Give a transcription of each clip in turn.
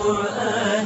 القرآن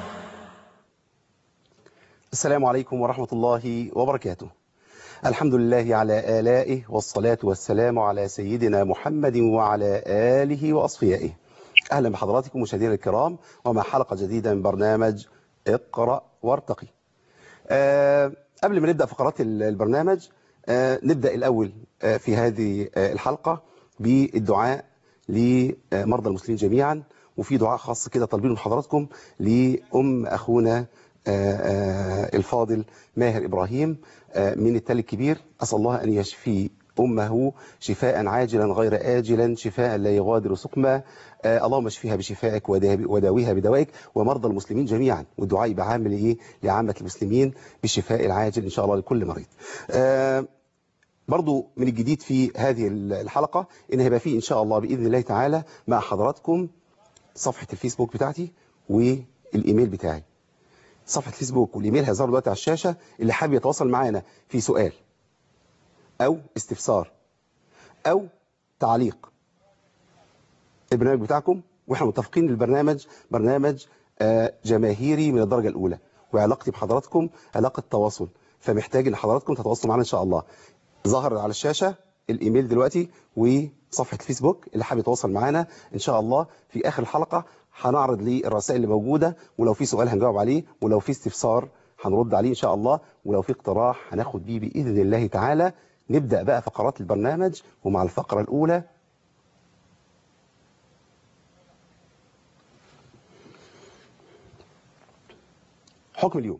السلام عليكم ورحمة الله وبركاته الحمد لله على آلائه والصلاة والسلام على سيدنا محمد وعلى آله وأصفيائه أهلا بحضراتكم مشاهدينا الكرام ومع حلقة جديدة من برنامج اقرأ وارتقي أه قبل ما نبدأ فقرات البرنامج أه نبدأ الأول أه في هذه أه الحلقة بالدعاء لمرضى المسلمين جميعا وفي دعاء خاص كده طالبينه من حضراتكم لأم أخونا الفاضل ماهر إبراهيم من التل الكبير أسأل الله أن يشفي أمه شفاء عاجلا غير آجلا شفاء لا يغادر سقما اللهم اشفيها بشفائك وداويها بدوائك ومرضى المسلمين جميعا والدعاء يبقى عامل إيه لعامة المسلمين بالشفاء العاجل إن شاء الله لكل مريض برضو من الجديد في هذه الحلقة إن هيبقى فيه إن شاء الله بإذن الله تعالى مع حضراتكم صفحة الفيسبوك بتاعتي والإيميل بتاعي صفحة فيسبوك والإيميل هيظهر دلوقتي على الشاشة اللي حابب يتواصل معانا في سؤال أو استفسار أو تعليق البرنامج بتاعكم وإحنا متفقين البرنامج برنامج جماهيري من الدرجة الأولى وعلاقتي بحضراتكم علاقة تواصل فمحتاج ان حضراتكم تتواصلوا معنا ان شاء الله ظهر على الشاشة الايميل دلوقتي وصفحة الفيسبوك اللي حابب يتواصل معانا ان شاء الله في اخر الحلقة هنعرض ليه الرسائل اللي موجودة ولو في سؤال هنجاوب عليه ولو في استفسار هنرد عليه ان شاء الله ولو في اقتراح هناخد بيه باذن الله تعالى نبدأ بقى فقرات البرنامج ومع الفقرة الاولى حكم اليوم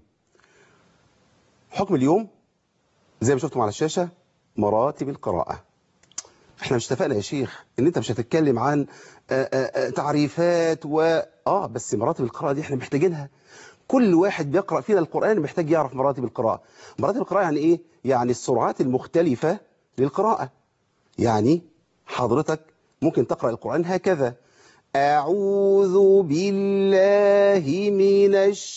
حكم اليوم زي ما شفتم على الشاشة مراتب القراءة احنا مش اتفقنا يا شيخ ان انت مش هتتكلم عن آآ آآ تعريفات و اه بس مراتب القراءة دي احنا محتاجينها كل واحد بيقرأ فينا القرآن محتاج يعرف مراتب القراءة مراتب القراءة يعني ايه يعني السرعات المختلفة للقراءة يعني حضرتك ممكن تقرأ القرآن هكذا أعوذ بالله من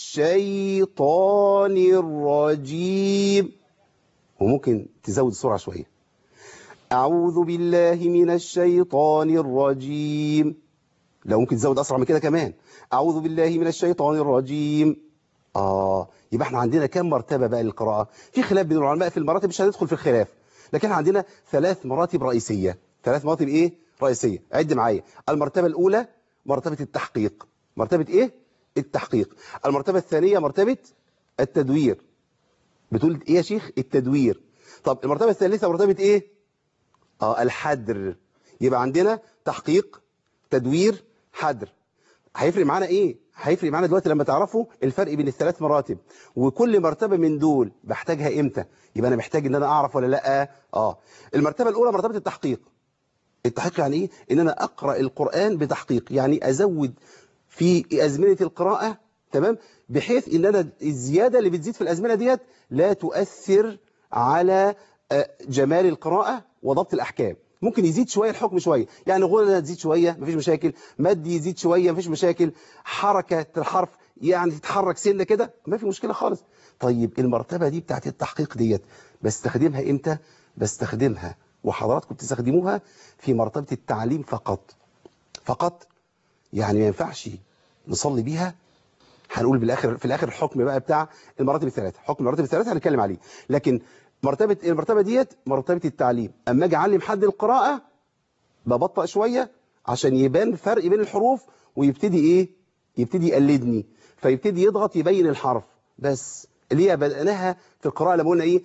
الشيطان الرجيم وممكن تزود السرعة شوية أعوذ بالله من الشيطان الرجيم لو ممكن تزود أسرع من كده كمان أعوذ بالله من الشيطان الرجيم آه يبقى احنا عندنا كم مرتبة بقى للقراءة في خلاف بين العلماء في المراتب مش هندخل في الخلاف لكن عندنا ثلاث مراتب رئيسية ثلاث مراتب ايه رئيسية عد معايا المرتبة الأولى مرتبة التحقيق مرتبة ايه التحقيق المرتبة الثانية مرتبة التدوير بتقول ايه يا شيخ التدوير طب المرتبة الثالثة مرتبة ايه اه الحدر يبقى عندنا تحقيق تدوير حدر هيفرق معانا ايه هيفرق معانا دلوقتي لما تعرفوا الفرق بين الثلاث مراتب وكل مرتبة من دول بحتاجها امتى يبقى انا محتاج ان انا اعرف ولا لا اه المرتبة الاولى مرتبة التحقيق التحقيق يعني ايه ان انا اقرا القران بتحقيق يعني ازود في ازمنه القراءه تمام بحيث ان انا الزياده اللي بتزيد في الازمنه ديت لا تؤثر على جمال القراءه وضبط الاحكام ممكن يزيد شويه الحكم شويه يعني غنى تزيد شويه مفيش مشاكل مد يزيد شويه مفيش مشاكل حركه الحرف يعني تتحرك سنه كده ما في مشكله خالص طيب المرتبه دي بتاعت التحقيق ديت بستخدمها امتى بستخدمها وحضراتكم تستخدموها في مرتبة التعليم فقط فقط يعني ما ينفعش نصلي بيها هنقول بالاخر في الاخر الحكم بقى بتاع المراتب الثلاثه حكم المراتب الثلاثه هنتكلم عليه لكن مرتبه المرتبه ديت مرتبه التعليم اما اجي اعلم حد القراءه ببطأ شويه عشان يبان فرق بين الحروف ويبتدي ايه يبتدي يقلدني فيبتدي يضغط يبين الحرف بس اللي هي بدأناها في القراءه لما قلنا ايه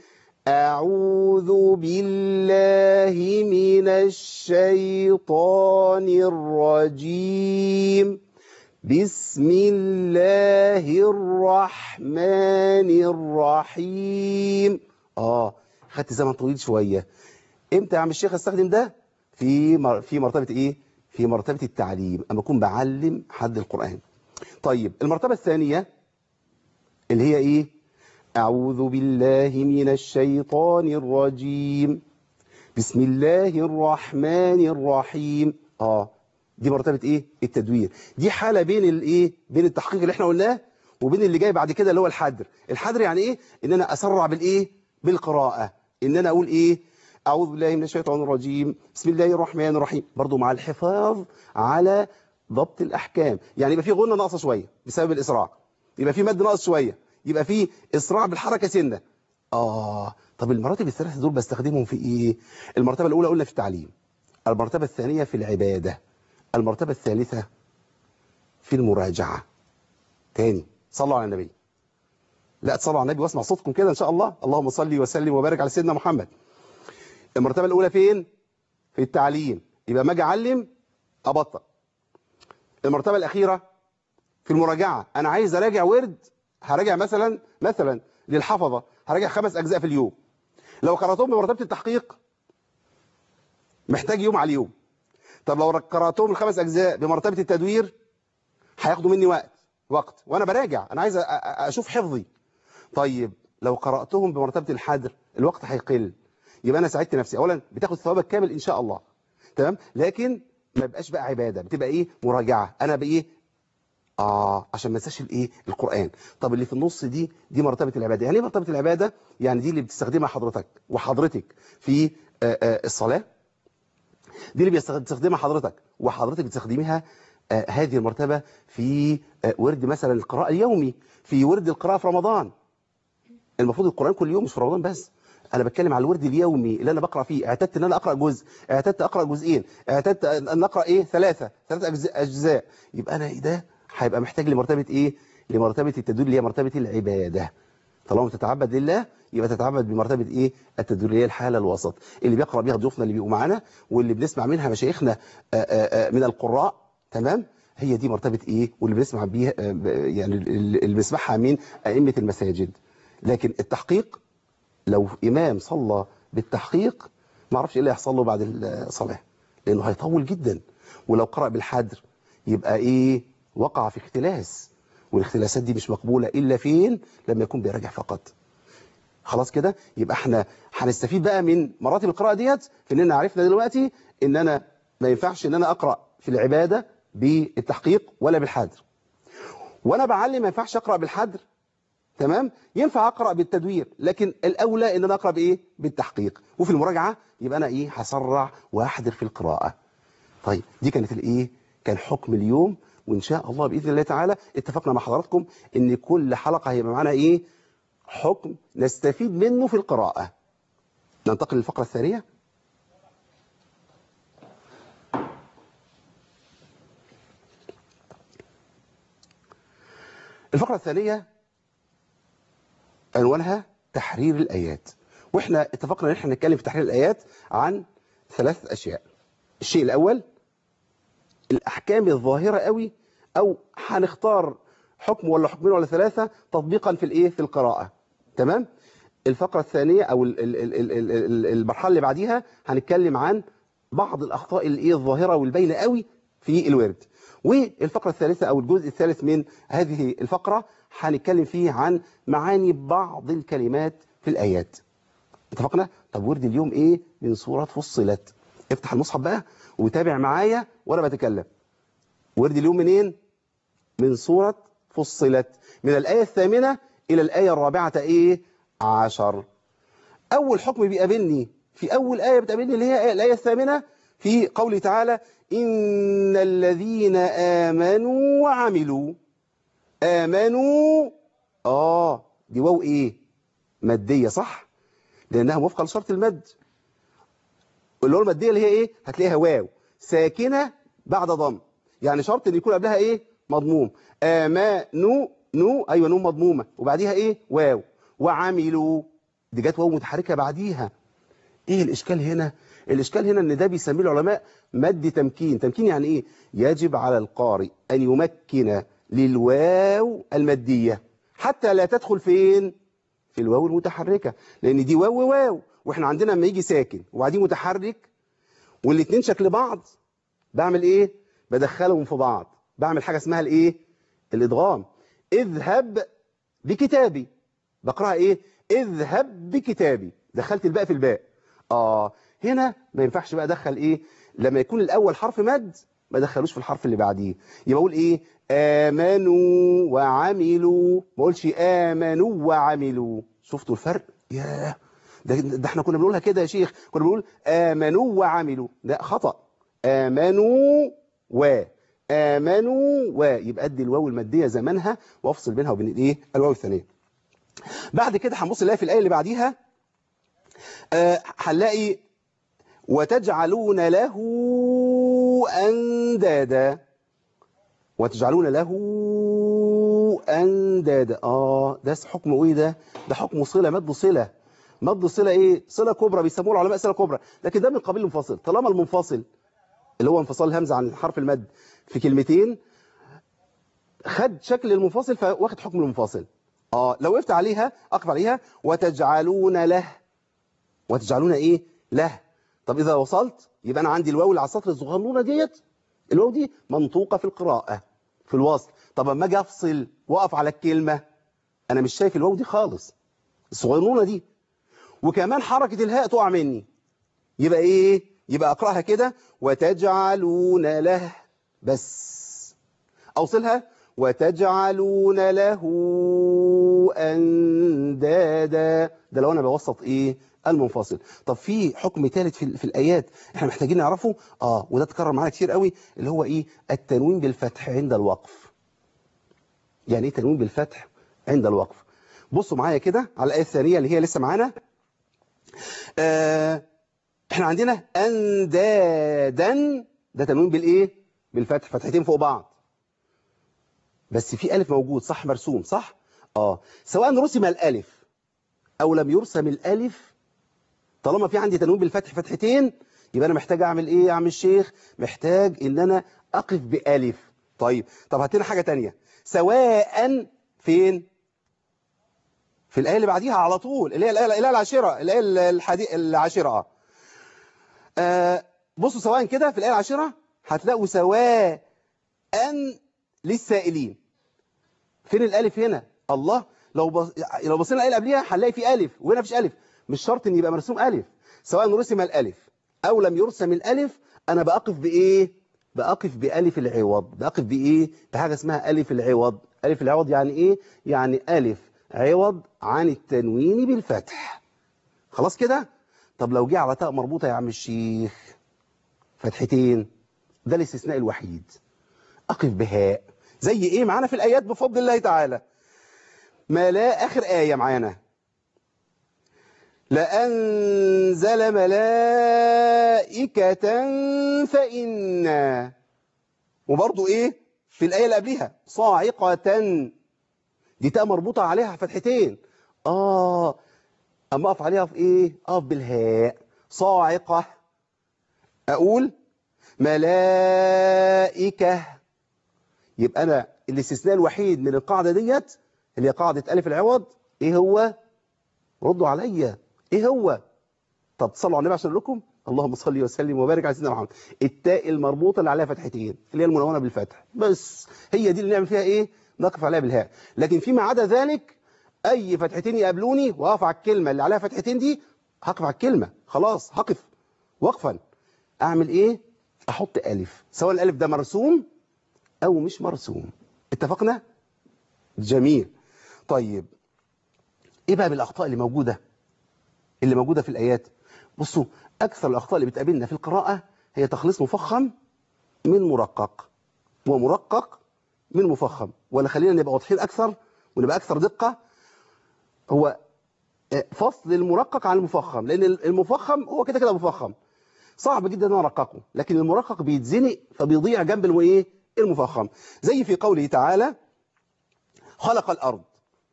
أعوذ بالله من الشيطان الرجيم بسم الله الرحمن الرحيم آه خدت زمن طويل شوية امتى يا عم الشيخ استخدم ده في مر... في مرتبة ايه في مرتبة التعليم اما اكون بعلم حد القرآن طيب المرتبة الثانية اللي هي ايه أعوذ بالله من الشيطان الرجيم بسم الله الرحمن الرحيم آه دي مرتبة إيه؟ التدوير دي حالة بين الإيه؟ بين التحقيق اللي إحنا قلناه وبين اللي جاي بعد كده اللي هو الحدر الحدر يعني إيه؟ إن أنا أسرع بالإيه؟ بالقراءة إن أنا أقول إيه؟ أعوذ بالله من الشيطان الرجيم بسم الله الرحمن الرحيم برضو مع الحفاظ على ضبط الأحكام يعني يبقى في غنة ناقصة شوية بسبب الإسراع يبقى في مد ناقص شوية يبقى في إسراع بالحركة سنة آه طب المراتب الثلاثة دول بستخدمهم في إيه المرتبة الأولى قلنا في التعليم المرتبة الثانية في العبادة المرتبة الثالثة في المراجعة تاني صلوا على النبي لا تصلوا على النبي واسمع صوتكم كده إن شاء الله اللهم صل وسلم وبارك على سيدنا محمد المرتبة الأولى فين في التعليم يبقى ما اجي اعلم ابطل المرتبة الأخيرة في المراجعة أنا عايز أراجع ورد هراجع مثلا مثلا للحفظة هراجع خمس أجزاء في اليوم لو قرأتهم بمرتبة التحقيق محتاج يوم على اليوم طب لو قرأتهم الخمس أجزاء بمرتبة التدوير هياخدوا مني وقت وقت وأنا براجع أنا عايز أشوف حفظي طيب لو قرأتهم بمرتبة الحدر الوقت هيقل يبقى أنا ساعدت نفسي أولا بتاخد ثوابك كامل إن شاء الله تمام لكن ما بقاش بقى عبادة بتبقى إيه مراجعة أنا بإيه آه عشان ما انساش الايه القرآن طب اللي في النص دي دي مرتبة العبادة يعني ايه مرتبة العبادة يعني دي اللي بتستخدمها حضرتك وحضرتك في آآ آآ الصلاة دي اللي بتستخدمها حضرتك وحضرتك بتستخدميها هذه المرتبة في ورد مثلا القراءة اليومي في ورد القراءة في رمضان المفروض القرآن كل يوم مش في رمضان بس انا بتكلم على الورد اليومي اللي انا بقرا فيه اعتدت ان انا اقرا جزء اعتدت اقرا جزئين اعتدت ان اقرا ايه ثلاثه ثلاث أجزاء, اجزاء يبقى انا ده هيبقى محتاج لمرتبه ايه لمرتبه التدوير اللي هي مرتبه العباده طالما تتعبد لله يبقى تتعبد بمرتبه ايه التدوير اللي هي الحاله الوسط اللي بيقرا بيها ضيوفنا اللي بيبقوا معانا واللي بنسمع منها مشايخنا من القراء تمام هي دي مرتبه ايه واللي بنسمع بيها يعني اللي بنسمعها من ائمه المساجد لكن التحقيق لو إمام صلى بالتحقيق ما اعرفش ايه اللي هيحصل له بعد الصلاة لأنه هيطول جدا ولو قرأ بالحدر يبقى إيه وقع في اختلاس والاختلاسات دي مش مقبولة إلا فين لما يكون بيراجع فقط خلاص كده يبقى احنا هنستفيد بقى من مراتب القراءة ديت في اننا عرفنا دلوقتي ان انا ما ينفعش ان انا اقرأ في العبادة بالتحقيق ولا بالحدر وانا بعلم ما ينفعش اقرأ بالحدر تمام ينفع اقرا بالتدوير لكن الاولى ان انا اقرا بايه بالتحقيق وفي المراجعه يبقى انا ايه هسرع واحضر في القراءه طيب دي كانت الايه كان حكم اليوم وان شاء الله باذن الله تعالى اتفقنا مع حضراتكم ان كل حلقه هيبقى معانا ايه حكم نستفيد منه في القراءه ننتقل للفقره الثانيه الفقره الثانيه عنوانها تحرير الآيات وإحنا اتفقنا ان احنا نتكلم في تحرير الآيات عن ثلاث أشياء الشيء الأول الأحكام الظاهرة قوي أو هنختار حكم ولا حكمين ولا ثلاثة تطبيقا في الإيه في القراءة تمام الفقرة الثانية أو المرحلة اللي بعديها هنتكلم عن بعض الأخطاء الإيه الظاهرة والبينة قوي في الورد والفقرة الثالثة أو الجزء الثالث من هذه الفقرة هنتكلم فيه عن معاني بعض الكلمات في الآيات اتفقنا؟ طب ورد اليوم إيه من سورة فصلت افتح المصحف بقى وتابع معايا وأنا بتكلم ورد اليوم منين؟ من سورة فصلت من الآية الثامنة إلى الآية الرابعة إيه؟ عشر أول حكم بيقابلني في أول آية بتقابلني اللي هي الآية الثامنة في قوله تعالى إن الذين آمنوا وعملوا آمنوا آه دي واو إيه مادية صح لأنها موافقة لشرط المد اللي هو المادية اللي هي إيه هتلاقيها واو ساكنة بعد ضم يعني شرط ان يكون قبلها إيه مضموم آمنوا نو أيوة نو مضمومة وبعديها إيه واو وعملوا دي جت واو متحركة بعديها إيه الإشكال هنا الإشكال هنا ان ده بيسميه العلماء مد تمكين تمكين يعني إيه يجب على القارئ أن يمكن للواو المادية حتى لا تدخل فين في الواو المتحركة لأن دي واو واو وإحنا عندنا لما يجي ساكن وبعدين متحرك والاثنين شكل بعض بعمل إيه بدخلهم في بعض بعمل حاجة اسمها الإيه الإدغام اذهب بكتابي بقرأها إيه اذهب بكتابي دخلت الباء في الباء آه هنا ما ينفعش بقى ادخل ايه لما يكون الاول حرف مد ما ادخلوش في الحرف اللي بعديه يبقى اقول ايه امنوا وعملوا ما اقولش امنوا وعملوا شفتوا الفرق ياه ده, ده احنا كنا بنقولها كده يا شيخ كنا بنقول امنوا وعملوا ده خطأ امنوا و آمنوا ويبقى ادي الواو المادية زمانها وافصل بينها وبين الايه الواو الثانية بعد كده هنبص نلاقي في الآية اللي بعديها آه، هنلاقي وتجعلون له أندادا وتجعلون له أندادا آه ده حكم إيه ده ده حكم صلة مد صلة مد صلة إيه صلة كبرى بيسموه العلماء صلة كبرى لكن ده من قبيل المنفصل طالما المنفصل اللي هو انفصال الهمزة عن حرف المد في كلمتين خد شكل المنفصل فواخد حكم المنفصل آه لو وقفت عليها أقف عليها وتجعلون له وتجعلون إيه له طب إذا وصلت يبقى أنا عندي الواو اللي على السطر الصغنونة ديت الواو دي منطوقة في القراءة في الوصل طب اما اجي افصل واقف على الكلمة انا مش شايف الواو دي خالص الصغنونة دي وكمان حركة الهاء تقع مني يبقى ايه يبقى اقراها كده وتجعلون له بس اوصلها وتجعلون له اندادا ده لو انا بوسط ايه المنفصل طب في حكم ثالث في, في الايات احنا محتاجين نعرفه اه وده اتكرر معانا كتير قوي اللي هو ايه التنوين بالفتح عند الوقف يعني ايه تنوين بالفتح عند الوقف بصوا معايا كده على الايه الثانيه اللي هي لسه معانا آه احنا عندنا اندادا ده تنوين بالايه بالفتح فتحتين فوق بعض بس في الف موجود صح مرسوم صح اه سواء رسم الالف او لم يرسم الالف طالما في عندي تنوين بالفتح فتحتين يبقى انا محتاج اعمل ايه يا عم الشيخ محتاج ان انا اقف بالف طيب طب هات لنا حاجه تانية سواء فين في الايه اللي بعديها على طول اللي هي الايه الآية العاشره الايه الحدي... العاشره آه بصوا سواء كده في الايه العاشره هتلاقوا سواء للسائلين فين الالف هنا الله لو بص... لو بصينا الايه اللي قبليها هنلاقي في الف وهنا مفيش الف مش شرط ان يبقى مرسوم الف سواء رسم الالف او لم يرسم الالف انا بقف بايه بقف بالف العوض بقف بايه بحاجه اسمها الف العوض الف العوض يعني ايه يعني الف عوض عن التنوين بالفتح خلاص كده طب لو جه على تاء مربوطه يا عم الشيخ فتحتين ده الاستثناء الوحيد اقف بهاء زي ايه معانا في الايات بفضل الله تعالى ما لا اخر ايه معانا لأنزل ملائكة فإنا وبرضو إيه في الآية اللي قبلها صاعقة دي تاء مربوطة عليها فتحتين آه أما أقف عليها في إيه أقف بالهاء صاعقة أقول ملائكة يبقى أنا الاستثناء الوحيد من القاعدة ديت اللي هي قاعدة ألف العوض إيه هو ردوا عليا ايه هو طب تصلوا على النبي عشان لكم اللهم صل وسلم وبارك على سيدنا محمد التاء المربوطه اللي عليها فتحتين اللي هي المنونه بالفتح بس هي دي اللي نعمل فيها ايه نقف عليها بالهاء لكن فيما عدا ذلك اي فتحتين يقابلوني واقف على الكلمه اللي عليها فتحتين دي هقف على الكلمه خلاص هقف وقفا اعمل ايه احط الف سواء الالف ده مرسوم او مش مرسوم اتفقنا جميل طيب ايه بقى بالاخطاء اللي موجوده اللي موجودة في الآيات بصوا أكثر الأخطاء اللي بتقابلنا في القراءة هي تخليص مفخم من مرقق ومرقق من مفخم ولا خلينا نبقى واضحين أكثر ونبقى أكثر دقة هو فصل المرقق عن المفخم لأن المفخم هو كده كده مفخم صعب جدا ان انا ارققه لكن المرقق بيتزنق فبيضيع جنب الايه المفخم زي في قوله تعالى خلق الارض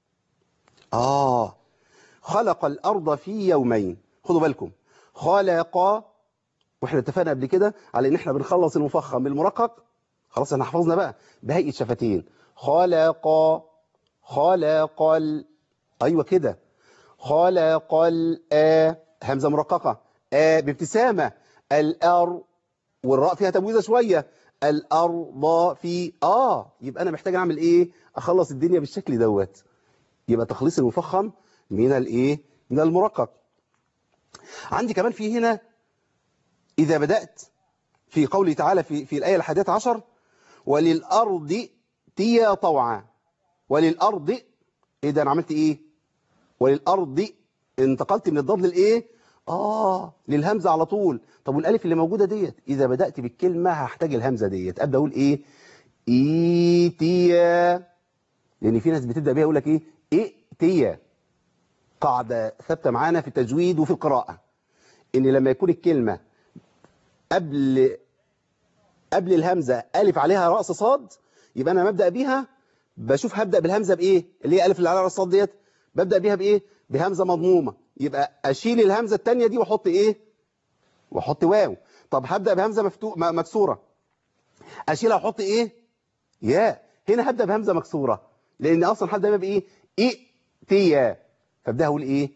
اه خلق الأرض في يومين خدوا بالكم خلق واحنا اتفقنا قبل كده على ان احنا بنخلص المفخم بالمرقق خلاص احنا حفظنا بقى بهيئة شفتين خلق خلق ال... ايوه كده خلق الآ همزة مرققة آ بابتسامة الأر والراء فيها تبويزة شوية الأرض في آه يبقى أنا محتاج أعمل إيه أخلص الدنيا بالشكل دوت يبقى تخليص المفخم من الايه من المرقق عندي كمان في هنا إذا بدأت في قوله تعالى في في الآية الحادية عشر وللأرض تيا طوعا وللأرض إيه ده أنا عملت إيه وللأرض انتقلت من الضاد للإيه آه للهمزة على طول طب والألف اللي موجودة ديت إذا بدأت بالكلمة هحتاج الهمزة ديت أبدأ أقول إيه إيتيا لأن في ناس بتبدأ بيها يقول لك إيه إيتيا قاعدة ثابتة معانا في التجويد وفي القراءة إن لما يكون الكلمة قبل قبل الهمزة ألف عليها رأس صاد يبقى أنا مبدأ بيها بشوف هبدأ بالهمزة بإيه اللي هي ألف اللي عليها رأس صاد ديت ببدأ بيها بإيه بهمزة مضمومة يبقى أشيل الهمزة التانية دي وأحط إيه وأحط واو طب هبدأ بهمزة مفتو... م- مكسورة أشيلها وأحط إيه يا هنا هبدأ بهمزة مكسورة لأن أصلا هبدأ بيها بإيه إيه تيا فابدأ أقول إيه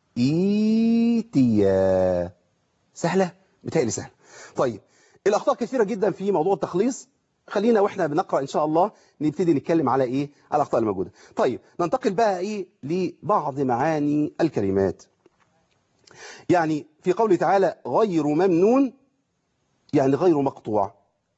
إيتيا سهلة بتهيألي سهلة طيب الأخطاء كثيرة جدا في موضوع التخليص خلينا واحنا بنقرأ إن شاء الله نبتدي نتكلم على إيه على الأخطاء الموجودة طيب ننتقل بقى إيه لبعض معاني الكلمات يعني في قوله تعالى غير ممنون يعني غير مقطوع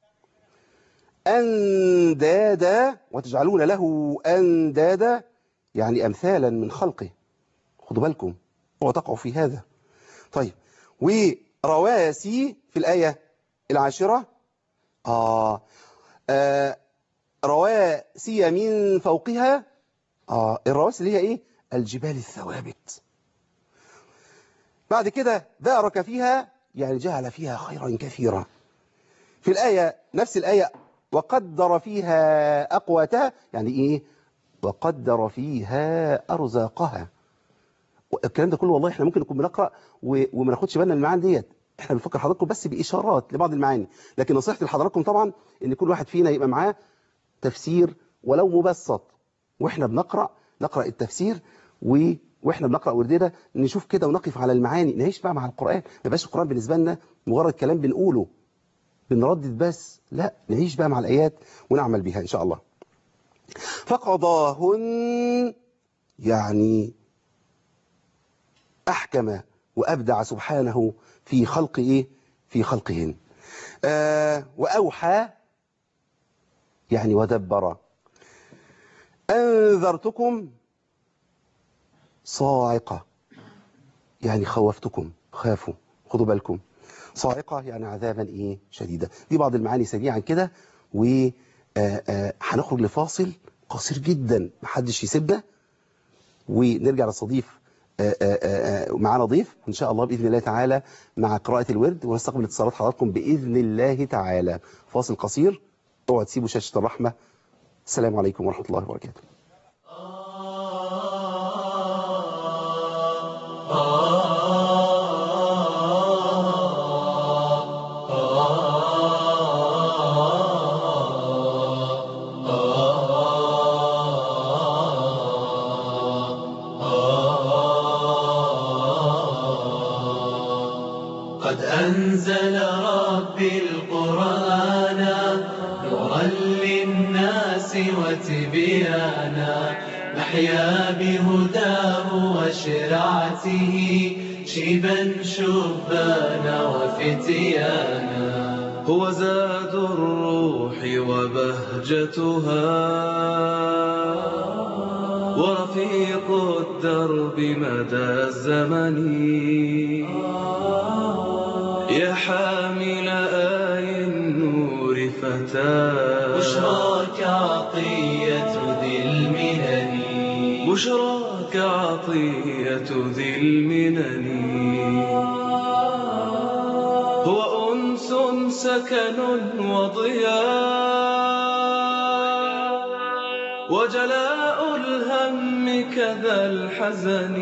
أندادا وتجعلون له أندادا يعني أمثالا من خلقه خدوا بالكم وتقعوا في هذا طيب ورواسي في الآية العاشرة آه آه رواسي من فوقها آه الرواسي اللي هي إيه الجبال الثوابت بعد كده بارك فيها يعني جعل فيها خيرا كثيرا في الآية نفس الآية وقدر فيها أقواتها يعني إيه وقدر فيها أرزاقها الكلام ده كله والله احنا ممكن نكون بنقرأ و- وما ناخدش بالنا من المعاني ديت احنا بنفكر حضراتكم بس بإشارات لبعض المعاني لكن نصيحتي لحضراتكم طبعا ان كل واحد فينا يبقى معاه تفسير ولو مبسط واحنا بنقرأ نقرأ التفسير و واحنا بنقرأ وردنا نشوف كده ونقف على المعاني نعيش بقى مع القرآن ما يبقاش القرآن بالنسبة لنا مجرد كلام بنقوله بنردد بس لا نعيش بقى مع الآيات ونعمل بها إن شاء الله فقضاهن يعني أحكم وأبدع سبحانه في خلق إيه في خلقهن آه وأوحى يعني ودبر أنذرتكم صاعقة يعني خوفتكم خافوا خدوا بالكم صاعقة يعني عذابا إيه شديدة دي بعض المعاني سريعا كده وهنخرج لفاصل قصير جدا محدش يسيبنا ونرجع نستضيف آه، آه، آه، معانا ضيف ان شاء الله باذن الله تعالى مع قراءه الورد ونستقبل اتصالات حضراتكم باذن الله تعالى فاصل قصير اوعوا تسيبوا شاشه الرحمه السلام عليكم ورحمه الله وبركاته قد أنزل ربي القرآن نورا للناس وتبيانا نحيا بهداه وشرعته شيبا شبانا وفتيانا هو زاد الروح وبهجتها ورفيق الدرب مدى الزمن يا حامل آي النور فتاة بشراك عطية ذي المنن بشراك عطية ذي المنن هو أنس سكن وضياء وجلاء الهم كذا الحزن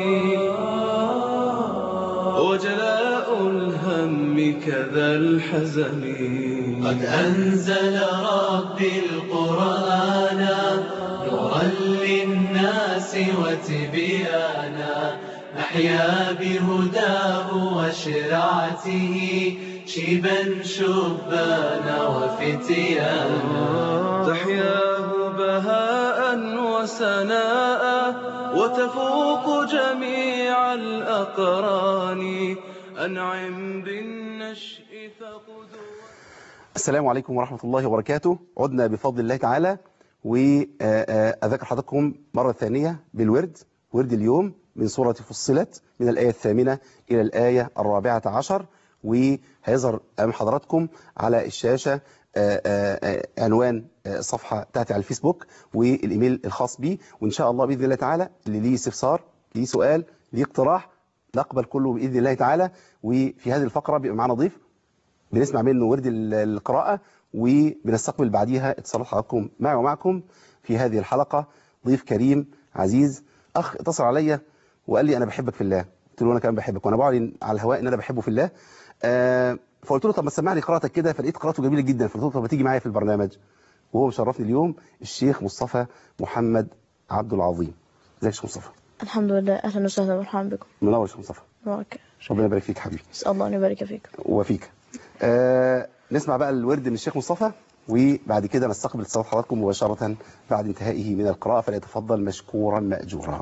وجلاء الهم كذا الحزن قد أنزل ربي القرآن نورا للناس وتبيانا نحيا بهداه وشرعته شيبا شبانا وفتيانا تحياه بهاء وسناء وتفوق جميع الأقران أنعم بالنشء فقدوة السلام عليكم ورحمة الله وبركاته عدنا بفضل الله تعالى وأذكر حضراتكم مرة ثانية بالورد ورد اليوم من سورة فصلت من الآية الثامنة إلى الآية الرابعة عشر وهيظهر أمام حضراتكم على الشاشة آه، آه، آه، عنوان آه، الصفحه بتاعتي على الفيسبوك والايميل الخاص بي وان شاء الله باذن الله تعالى اللي ليه استفسار ليه سؤال ليه اقتراح نقبل كله باذن الله تعالى وفي هذه الفقره بيبقى معانا ضيف بنسمع منه ورد ال- القراءة وبنستقبل بعديها اتصالات حضراتكم معي ومعكم في هذه الحلقة ضيف كريم عزيز أخ اتصل عليا وقال لي أنا بحبك في الله قلت له أنا كمان بحبك وأنا بعلن على الهواء إن أنا بحبه في الله آه فقلت له طب ما تسمعني قراءتك كده فلقيت قراءته جميلة جدا فقلت له طب ما تيجي معايا في البرنامج وهو مشرفني اليوم الشيخ مصطفى محمد عبد العظيم ازيك يا شيخ مصطفى الحمد لله أهلا وسهلا ومرحبا بكم منور يا شيخ مصطفى معك ربنا يبارك فيك حبيبي أسأل الله أن يبارك فيك وفيك آه نسمع بقى الورد من الشيخ مصطفى وبعد كده نستقبل اتصالات حضراتكم مباشرة بعد انتهائه من القراءة فليتفضل مشكورا مأجورا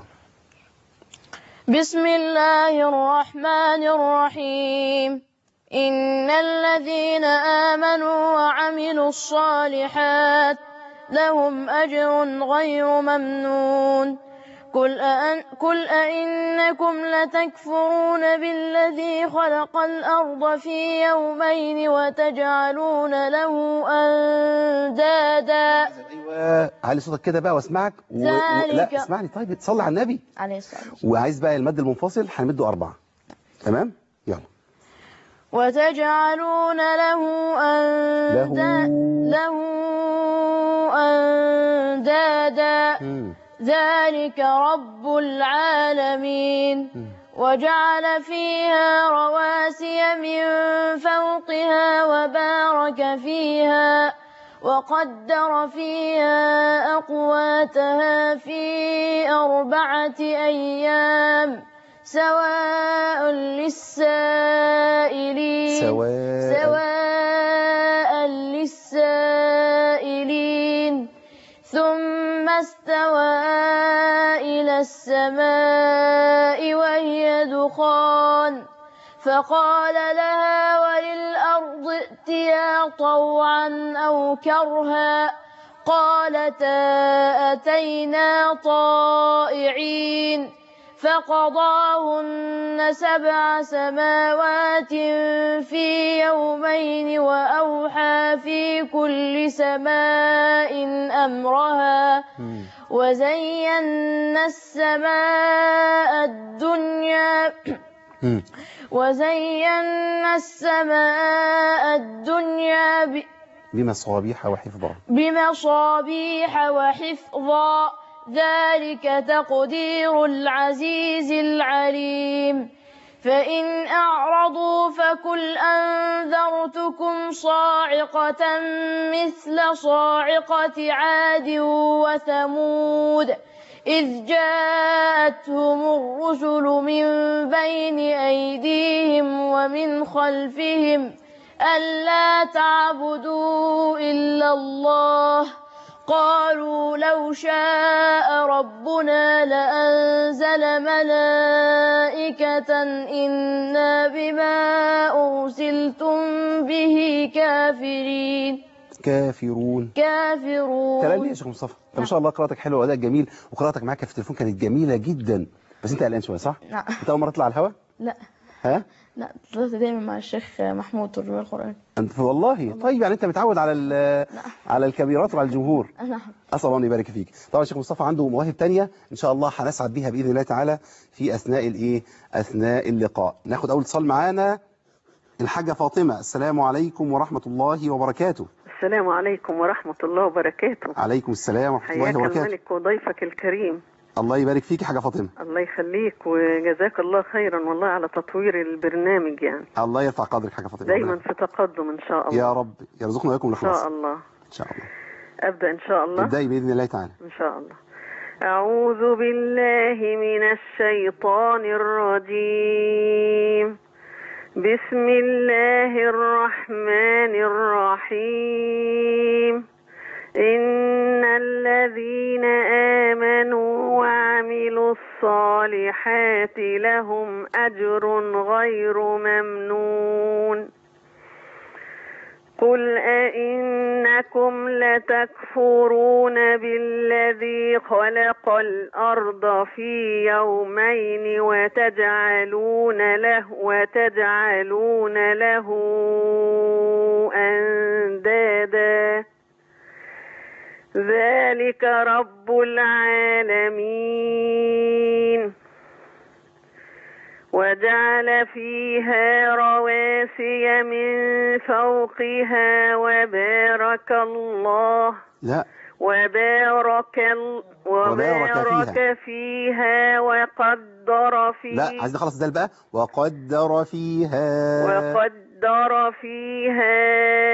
بسم الله الرحمن الرحيم إن الذين آمنوا وعملوا الصالحات لهم أجر غير ممنون قل, أأن قل أئنكم لتكفرون بالذي خلق الأرض في يومين وتجعلون له أندادا ايوه علي صوتك كده بقى واسمعك و... و... لا ذلك- اسمعني طيب تصلي على النبي عليه الصلاة والسلام وعايز بقى المد المنفصل هنمده أربعة تمام يلا وتجعلون له أندا له- له أندادا مم. ذلك رب العالمين مم. وجعل فيها رواسي من فوقها وبارك فيها وقدر فيها أقواتها في أربعة أيام سواء للسائلين سواء سواء للسائلين ثم استوى إلى السماء وهي دخان فقال لها وللأرض ائتيا طوعا أو كرها قالتا أتينا طائعين فقضاهن سبع سماوات في يومين وأوحى في كل سماء أمرها مم. وزينا السماء الدنيا مم. وزينا السماء الدنيا ب- بمصابيح وحفظا بمصابيح وحفظا ذلك تقدير العزيز العليم فإن أعرضوا فقل أنذرتكم صاعقة مثل صاعقة عاد وثمود إذ جاءتهم الرسل من بين أيديهم ومن خلفهم ألا تعبدوا إلا الله قالوا لو شاء ربنا لأنزل ملائكة إنا بما أرسلتم به كافرين كافرون كلام ليه كافرون يا شيخ مصطفى انت ما شاء الله قراءتك حلوه وادائك جميل وقراءتك معاك في التليفون كانت جميله جدا بس انت قلقان شويه صح نعم انت اول مره تطلع على الهوا لا ها لا طلعت دايما مع الشيخ محمود ترجمة القرآن انت والله طيب يعني انت متعود على ال- نعم على الكبيرات وعلى الجمهور نعم اسال الله ان يبارك فيك طبعا الشيخ مصطفى عنده مواهب تانية ان شاء الله هنسعد بيها باذن الله تعالى في اثناء الايه اثناء اللقاء ناخد اول اتصال معانا الحاجه فاطمه السلام عليكم ورحمه الله وبركاته السلام عليكم ورحمة الله وبركاته عليكم السلام ورحمه الله حياك وبركاته الملك وضيفك الكريم الله يبارك فيك يا حاجه فاطمه الله يخليك وجزاك الله خيرا والله على تطوير البرنامج يعني الله يرفع قدرك حاجه فاطمه دايما في تقدم إن شاء الله يا رب يرزقنا وياكم إن الاخلاص شاء الله ان شاء الله أبدأ إن شاء الله ابدأي باذن الله تعالى إن شاء الله أعوذ بالله من الشيطان الرجيم بسم الله الرحمن الرحيم إن الذين آمنوا وعملوا الصالحات لهم أجر غير ممنون قل أئنكم لتكفرون بالذي خلق الأرض في يومين وتجعلون له وتجعلون له أندادا ذلك رب العالمين وجعل فيها رواسي من فوقها وبارك الله لا وبارك ال وبارك وبارك فيها وقدر فيها لا عايز نخلص ده بقى وقدر فيها وقدر فيها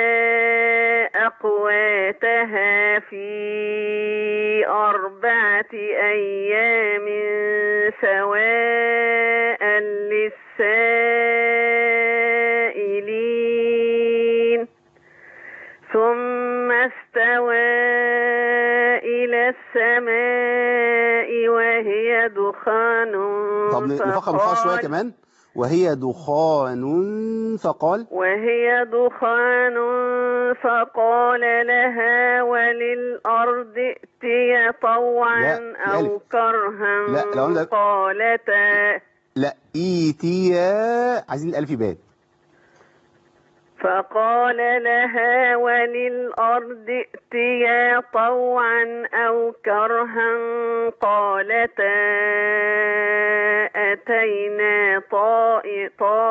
أقواتها في أربعة أيام سواء للسائلين ثم استوى إلى السماء وهي دخان طب نفخم الخاء شويه فقال- كمان وهي دخان فقال وهي دخان فقال لها وللأرض ائتيا طوعا لا، أو ألف. كرها لا، لو عندك- قالتا لا ايتيا عايزين الالف باد فقال لها وللأرض ائتيا طوعا أو كرها قالتا أتينا طائ-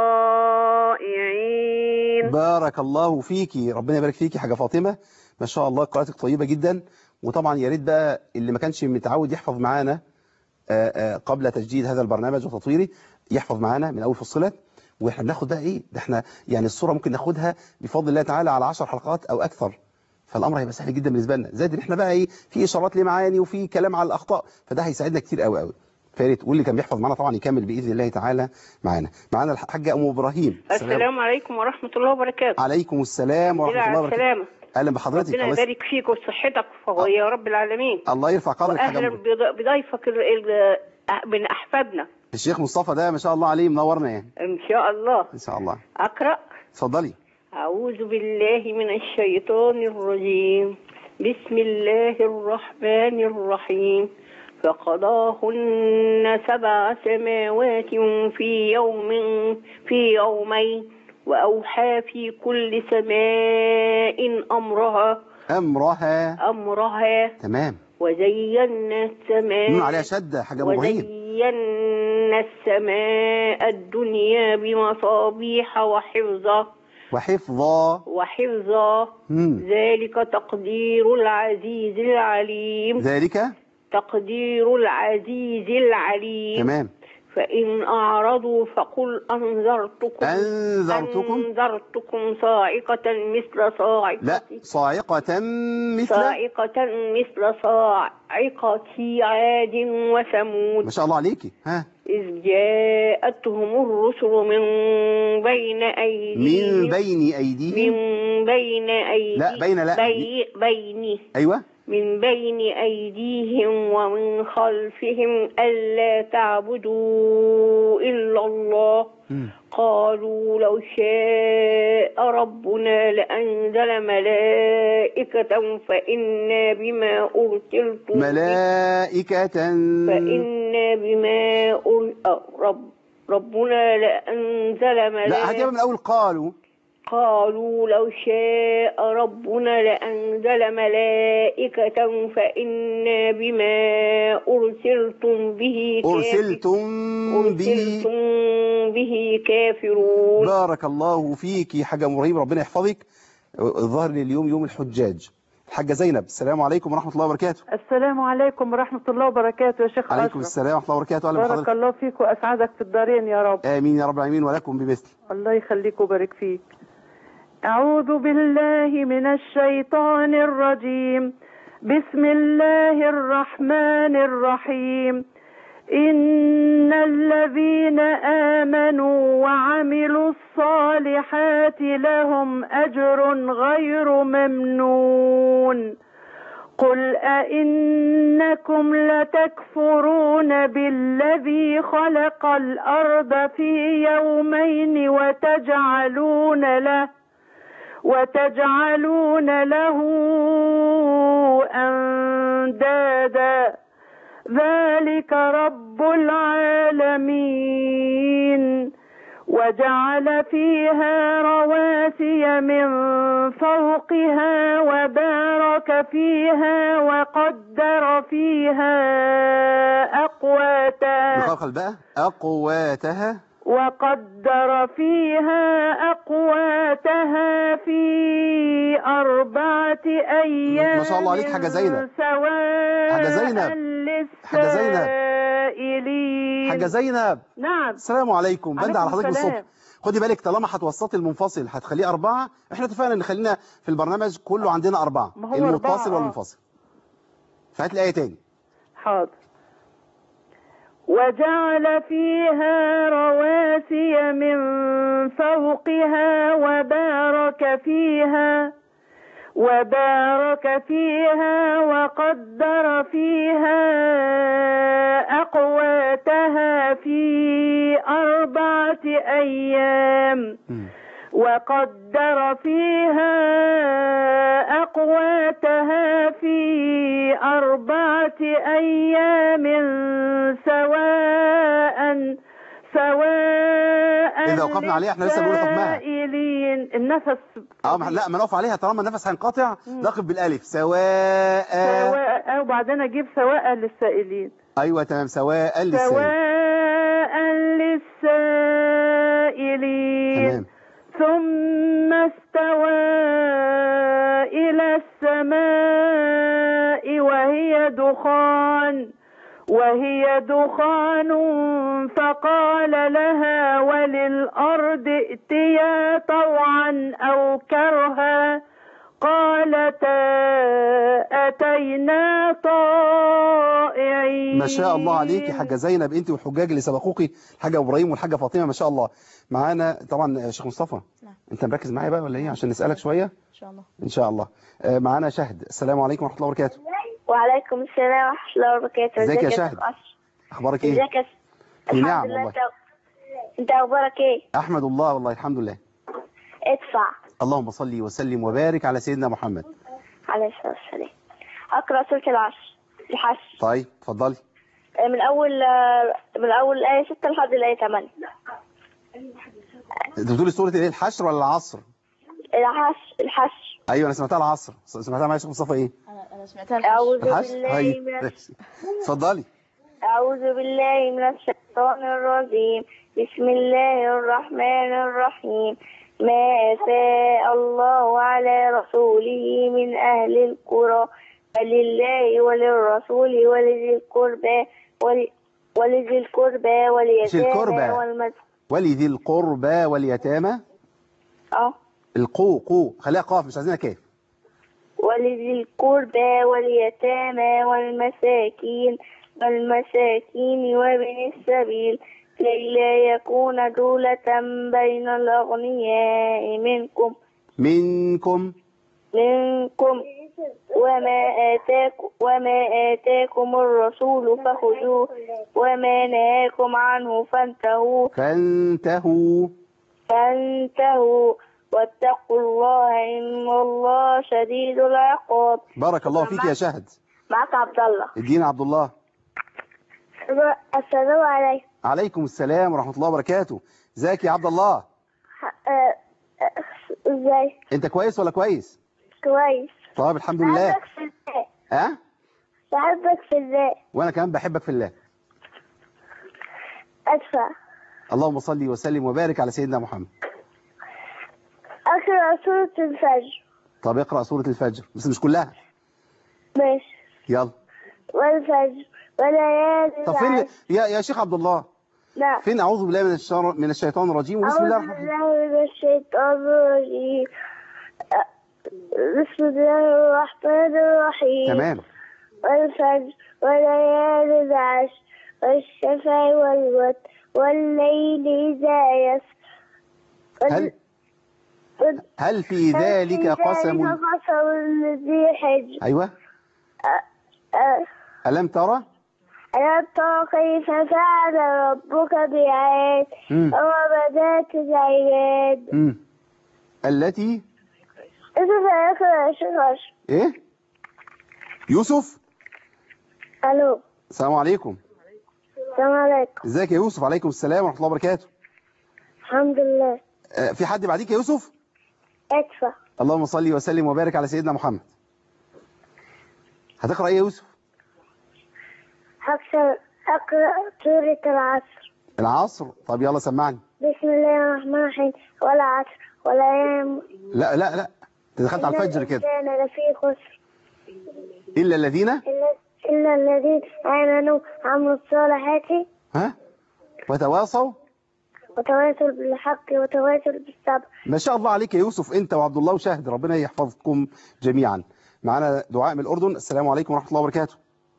طائعين بارك الله فيكي ربنا يبارك فيكي حاجه فاطمه ما شاء الله قراءتك طيبه جدا وطبعا يا ريت بقى اللي ما كانش متعود يحفظ معانا آه، آه، قبل تجديد هذا البرنامج وتطويره يحفظ معانا من اول فصلت واحنا بناخد بقى ايه ده احنا يعني الصوره ممكن ناخدها بفضل الله تعالى على 10 حلقات او اكثر فالامر هيبقى سهل جدا بالنسبه لنا زائد ان احنا بقى ايه في اشارات لمعاني وفي كلام على الاخطاء فده هيساعدنا كتير قوي قوي فيا ريت واللي كان بيحفظ معانا طبعا يكمل باذن الله تعالى معانا معانا الحاجه ام ابراهيم السلام عليكم ورحمة الله وبركاته عليكم السلام ورحمه الله على وبركاته السلامة اهلا بحضرتك ربنا الله يس- يبارك فيك وصحتك فهو يا رب العالمين الله يرفع قدرك حاجه وأهلا أم- بض- بضيفك ال- ال- من أحفادنا الشيخ مصطفى ده ما شاء الله عليه منورنا يعني إن شاء الله ان شاء الله أقرأ اتفضلي أعوذ بالله من الشيطان الرجيم بسم الله الرحمن الرحيم فقضاهن سبع سماوات في يوم في يومين وأوحى في كل سماء أمرها امرها أمرها تمام وزينا السماء نون عليها شده حاجه ام ابراهيم وزينا السماء الدنيا بمصابيح وحفظا وحفظا وحفظا مم. ذلك تقدير العزيز العليم ذلك تقدير العزيز العليم تمام فإن أعرضوا فقل أنذرتكم أنذرتكم أنذرتكم صاعقة مثل صاعقة لا صاعقة مثل صاعقة مثل صاعقة عاد وثمود ما شاء الله عليكي ها إذ جاءتهم الرسل من بين أيديهم من بين أيديهم من بين أيديهم لا، بين لا. بي بين أيوة من بين أيديهم ومن خلفهم ألا تعبدوا إلا الله مم. قالوا لو شاء ربنا لأنزل ملائكة فإنا بما أرسلتم به ملائكة فإنا بما أر... آه، رب ربنا لأنزل لا هتجيبها ملائكة من أول قالوا قالوا لو شاء ربنا لأنزل ملائكة فإنا بما أرسلتم به كافر- أرسلتم به أرسلتم به كافرون بارك الله فيك حاجة مرهيب ربنا يحفظك الظاهر لي اليوم يوم الحجاج الحاجة زينب السلام عليكم ورحمة الله وبركاته السلام عليكم ورحمة الله وبركاته يا شيخ عليكم أشرف السلام ورحمة الله وبركاته أهلا بارك بحضرتك الله فيك وأسعدك في الدارين يا رب آمين يا رب العالمين ولكم بمثل الله يخليك ويبارك فيك أعوذ بالله من الشيطان الرجيم بسم الله الرحمن الرحيم إن الذين آمنوا وعملوا الصالحات لهم أجر غير ممنون قل أئنكم لتكفرون بالذي خلق الأرض في يومين وتجعلون له وتجعلون له أندادا ذلك رب العالمين وجعل فيها رواسي من فوقها وبارك فيها وقدر فيها أقواتها بالخلخل بقى أقواتها وقدر فيها أقواتها في أربعة أيام ما شاء الله عليك حاجة زينب. سواء حاجة زينب. حاجة زينب. للسائلين حاجة زينب نعم السلام عليكم بند عليكم على حضرتك السلام. بالصبح خدي بالك طالما هتوسطي المنفصل هتخليه أربعة احنا اتفقنا ان خلينا في البرنامج كله عندنا أربعة ما هو المتصل أربعة، آه. والمنفصل فهات لي آية تاني حاضر وجعل فيها رواسي من فوقها وبارك فيها وبارك فيها وقدر فيها أقواتها في أربعة أيام مم. وقدر فيها أقواتها في أربعة أيام سواء سواء إذا وقفنا عليها إحنا لسه بنقول حكمها. للسائلين النفس اه ما- لا ما نقف عليها طالما النفس هينقطع نقف بالالف سواء سواء وبعدين أجيب سواء للسائلين ايوه تمام سواء للسائل سواء للسائلين تمام ثم استوى إلى السماء وهي دخان وهي دخان فقال لها وللأرض ائتيا طوعا أو كرها قالتا أتينا طائعين ما شاء الله عليك يا حاجه زينب انت والحجاج اللي سبقوكي الحاجه ابراهيم والحاجه فاطمه ما شاء الله معانا طبعا شيخ مصطفى نعم. انت مركز معايا بقى ولا ايه عشان نسالك شويه إن شاء الله ان شاء الله آه، معانا شهد السلام عليكم ورحمه الله وبركاته وعليكم السلام ورحمة الله وبركاته ازيك يا شيخ شهد؟ أشرف؟ اخبارك ايه ازيك يا س- في الحمد نعم لله والله انت انت اخبارك ايه احمد الله والله الحمد لله ادفع اللهم صل وسلم وبارك على سيدنا محمد عليه الصلاة والسلام اقرأ سورة العشر الحشر طيب اتفضلي من اول من اول الآية 6 لحد الآية 8 انت بتقولي سوره ايه الحشر ولا العصر الحشر الحشر ايوه انا سمعتها العصر سمعتها مع شيخ مصطفى ايه أنا أنا سمعتها الحش. أعوذ الحشر بالله هاي من الش- اتفضلي أعوذ بالله من الشيطان الرجيم بسم الله الرحمن الرحيم ما أفاء الله على رسوله من أهل القرى فلله وللرسول ولذي القربى ول- ولذي القربى واليتامى القربى. والمس ولذي القربى واليتامى اه القو قو خليها قاف مش عايزينها كاف ولذي القربى واليتامى والمساكين والمساكين وابن السبيل كي لا يكون دولة بين الأغنياء منكم منكم منكم وما آتاكم وما آتاكم الرسول فخذوه وما نهاكم عنه فانتهوا فانتهوا فانتهوا واتقوا الله إن الله شديد العقاب بارك الله فيك يا شهد معك عبد الله ادينا عبد الله السلام عليكم عليكم السلام ورحمة الله وبركاته ازيك يا عبد الله ازاي انت كويس ولا كويس كويس طيب الحمد لله بحبك في الله ها بحبك في الله وانا كمان بحبك في الله ادفع اللهم صل وسلم وبارك على سيدنا محمد اقرا سورة الفجر طب اقرأ سورة الفجر بس مش كلها ماشي يلا والفجر وليالي طب فين العشر. يا يا شيخ عبد الله نعم فين اعوذ بالله من الشر... من الشيطان الرجيم وبسم الله أعوذ الرحمن الرحيم بالله من الشيطان الرجيم أ- بسم الله الرحمن الرحيم تمام والفجر وليالي العشر والشفع والوتر والليل إذا يسر هل هل في ذلك قسم قسم ذي حجر ايوه أ- ألم ترى ألم تر كيف فعل ربك بعاد مم. وبدات العباد مم. التي يوسف هيقرأ يا شيخ أشرف ايه يوسف ألو السلام عليكم السلام عليكم ازيك يا يوسف عليكم السلام ورحمه الله وبركاته الحمد لله آه، في حد بعديك يا يوسف ادفع اللهم صل وسلم وبارك على سيدنا محمد هتقرا ايه يا يوسف هكسر أقرأ سورة العصر العصر طب يلا سمعني بسم الله الرحمن الرحيم ولا عصر ولا أيام لا لا لا انت دخلت على الفجر كده كان لفي خسر الا الذين إلا, إلا الذين آمنوا وعملوا الصالحات ها وتواصوا وتواصل بالحق وتواصل بالصبر ما شاء الله عليك يا يوسف انت وعبد الله وشاهد ربنا يحفظكم جميعا معانا دعاء من الاردن السلام عليكم ورحمه الله وبركاته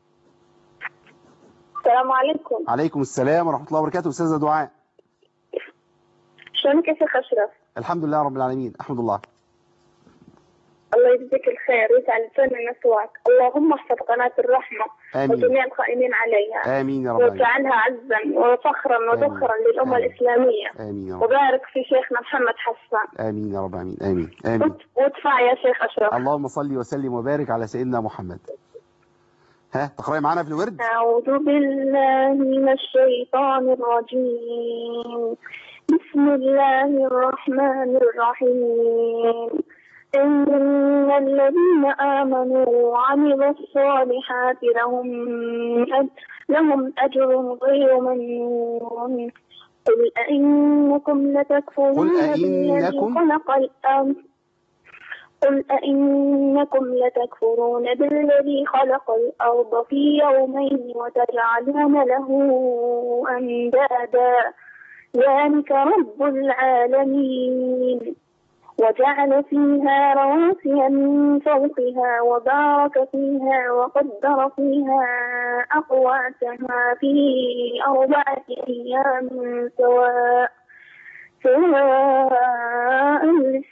السلام عليكم عليكم السلام ورحمه الله وبركاته استاذه دعاء شلونك يا شيخ أشرف الحمد لله رب العالمين احمد الله الله يجزيك الخير ويسعد سنة نسواك اللهم احفظ قناة الرحمة آمين. وجميع القائمين عليها امين يا رب العالمين واجعلها عزا وفخرا وذخرا آمين. للأمة آمين. الإسلامية امين يا رب وبارك في شيخنا محمد حسان امين يا رب العالمين امين امين وت- وادفع يا شيخ أشرف اللهم صل وسلم وبارك على سيدنا محمد ها تقراي معانا في الورد أعوذ بالله من الشيطان الرجيم بسم الله الرحمن الرحيم إن الذين آمنوا وعملوا الصالحات لهم أج- لهم أجر غير ممنون قل أئنكم لتكفرون قل بالذي أئنكم- خلق الأرض قل أئنكم لتكفرون بالذي خلق الأرض في يومين وتجعلون له أندادا ذلك رب العالمين وجعل فيها رواسي من فوقها وبارك فيها وقدر فيها أقواتها في أربعة أيام سواء سواء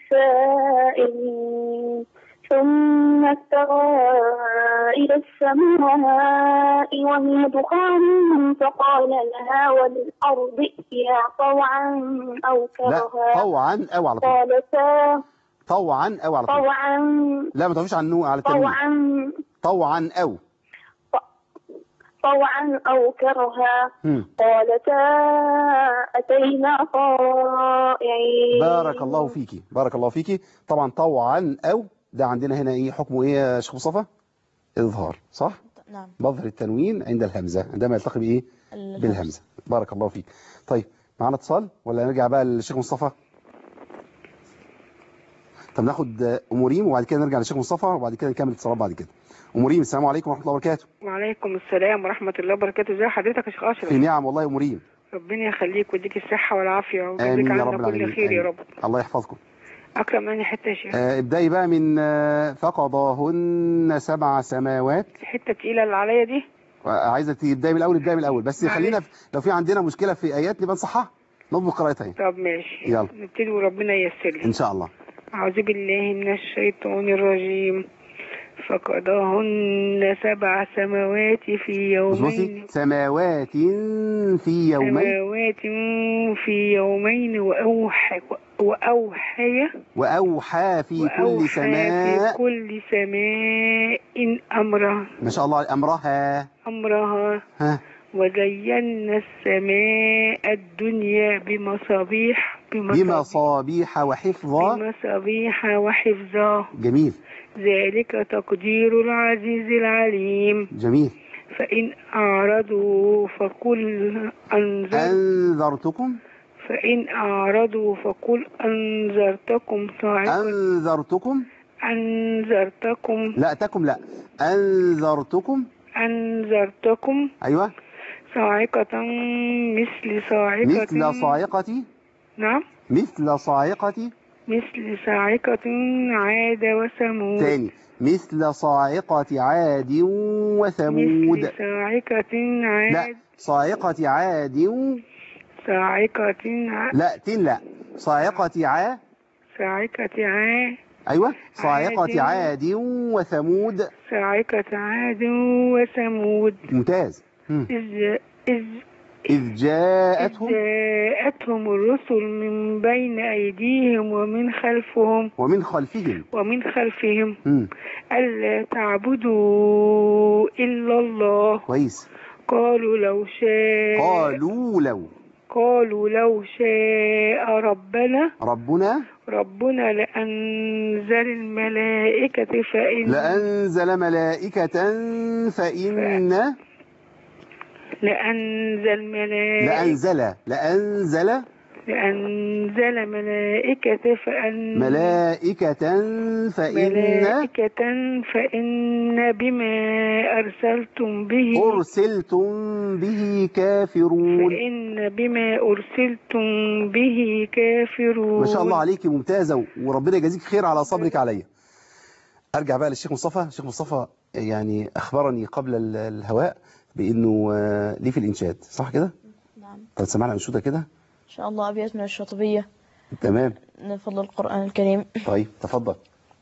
للسائلين ثم استوى إلى السماء وهي دخان فقال لها وللأرض ائتيا طوعا أو لا كرها طوعا او على طول قالتا طوعا او على طول طوعا لا ما تقفيش على النو على التنوين طوعا طوعا او طوعا أو كرها هم. قالتا أتينا طائعين بارك الله فيكي بارك الله فيكي طبعا طوعا او ده عندنا هنا ايه حكمه ايه يا شيخ مصطفى اظهار صح نعم مظهر التنوين عند الهمزه عندما يلتقي بايه الهمزة. بالهمزه بارك الله فيك طيب معانا اتصال ولا نرجع بقى للشيخ مصطفى طب ناخد ام ريم وبعد كده نرجع للشيخ مصطفى وبعد كده نكمل اتصالات بعد كده ام ريم السلام عليكم ورحمه الله وبركاته وعليكم السلام ورحمة الله وبركاته ازي حضرتك يا شيخ في أشرف نعم والله يا ام ريم ربنا يخليك ويديك الصحة والعافية امين ويجزيك يا عنا رب العالمين كل خير يا آمين. رب الله يحفظكم أكرم مني حتة يا شيخ آه، ابدأي بقى من آه، فقضاهن سبع سماوات الحتة التقيلة اللي عليا دي عايزة تبدأي من الأول ابدأي من الأول بس معلش. خلينا في لو في عندنا مشكلة في آيات نبقى نصحها نضبط قراءتها يعني. طب ماشي يلا. نبتدي وربنا ييسر لي إن شاء الله أعوذ بالله من الشيطان الرجيم فقضاهن سبع سماوات في بص بصي يومين سماوات في يومين سماوات في يومين وأوحى وأوحي وأوحى في كل وأوحى سماء في كل سماء أمره ما شاء الله أمرها أمرها ها وزينا السماء الدنيا بمصابيح بمصابيح وحفظا بمصابيح وحفظا جميل ذلك تقدير العزيز العليم جميل فإن أعرضوا فقل أنذر أنذرتكم فإن أعرضوا فقل أنذرتكم صاعقة أنذرتكم أنذرتكم لا تكم لا أنذرتكم أنذرتكم أيوة صاعقة مثل صاعقة مثل صاعقة نعم مثل صاعقة مثل صاعقة عاد وثمود تاني مثل صاعقة عاد وثمود مثل صاعقة لا عاد صاعقة عاد صاعقة ع... لا تن لا صاعقة ع صاعقة عاد أيوة صاعقة عاد. عاد وثمود صاعقة عاد وثمود ممتاز مم. إذ إذ إذ جاءتهم جاءتهم الرسل من بين أيديهم ومن خلفهم ومن خلفهم ومن خلفهم مم. ألا تعبدوا إلا الله كويس قالوا لو شاء قالوا لو قالوا لو شاء ربنا ربنا ربنا لأنزل الملائكة فإن لأنزل ملائكة فإن لأنزل ملائكة لأنزل لأنزل لأنزل ملائكة فأن ملائكة فإن ملائكة فإن بما أرسلتم به أرسلتم به كافرون فإن بما أرسلتم به كافرون ما شاء الله عليك ممتازة وربنا يجازيك خير على صبرك عليا أرجع بقى للشيخ مصطفى الشيخ مصطفى يعني أخبرني قبل ال- الهواء بأنه آه، ليه في الإنشاد صح كده؟ نعم طب سمعنا أنشودة كده؟ إن شاء الله أبيات من الشاطبية تمام من فضل القرآن الكريم طيب تفضل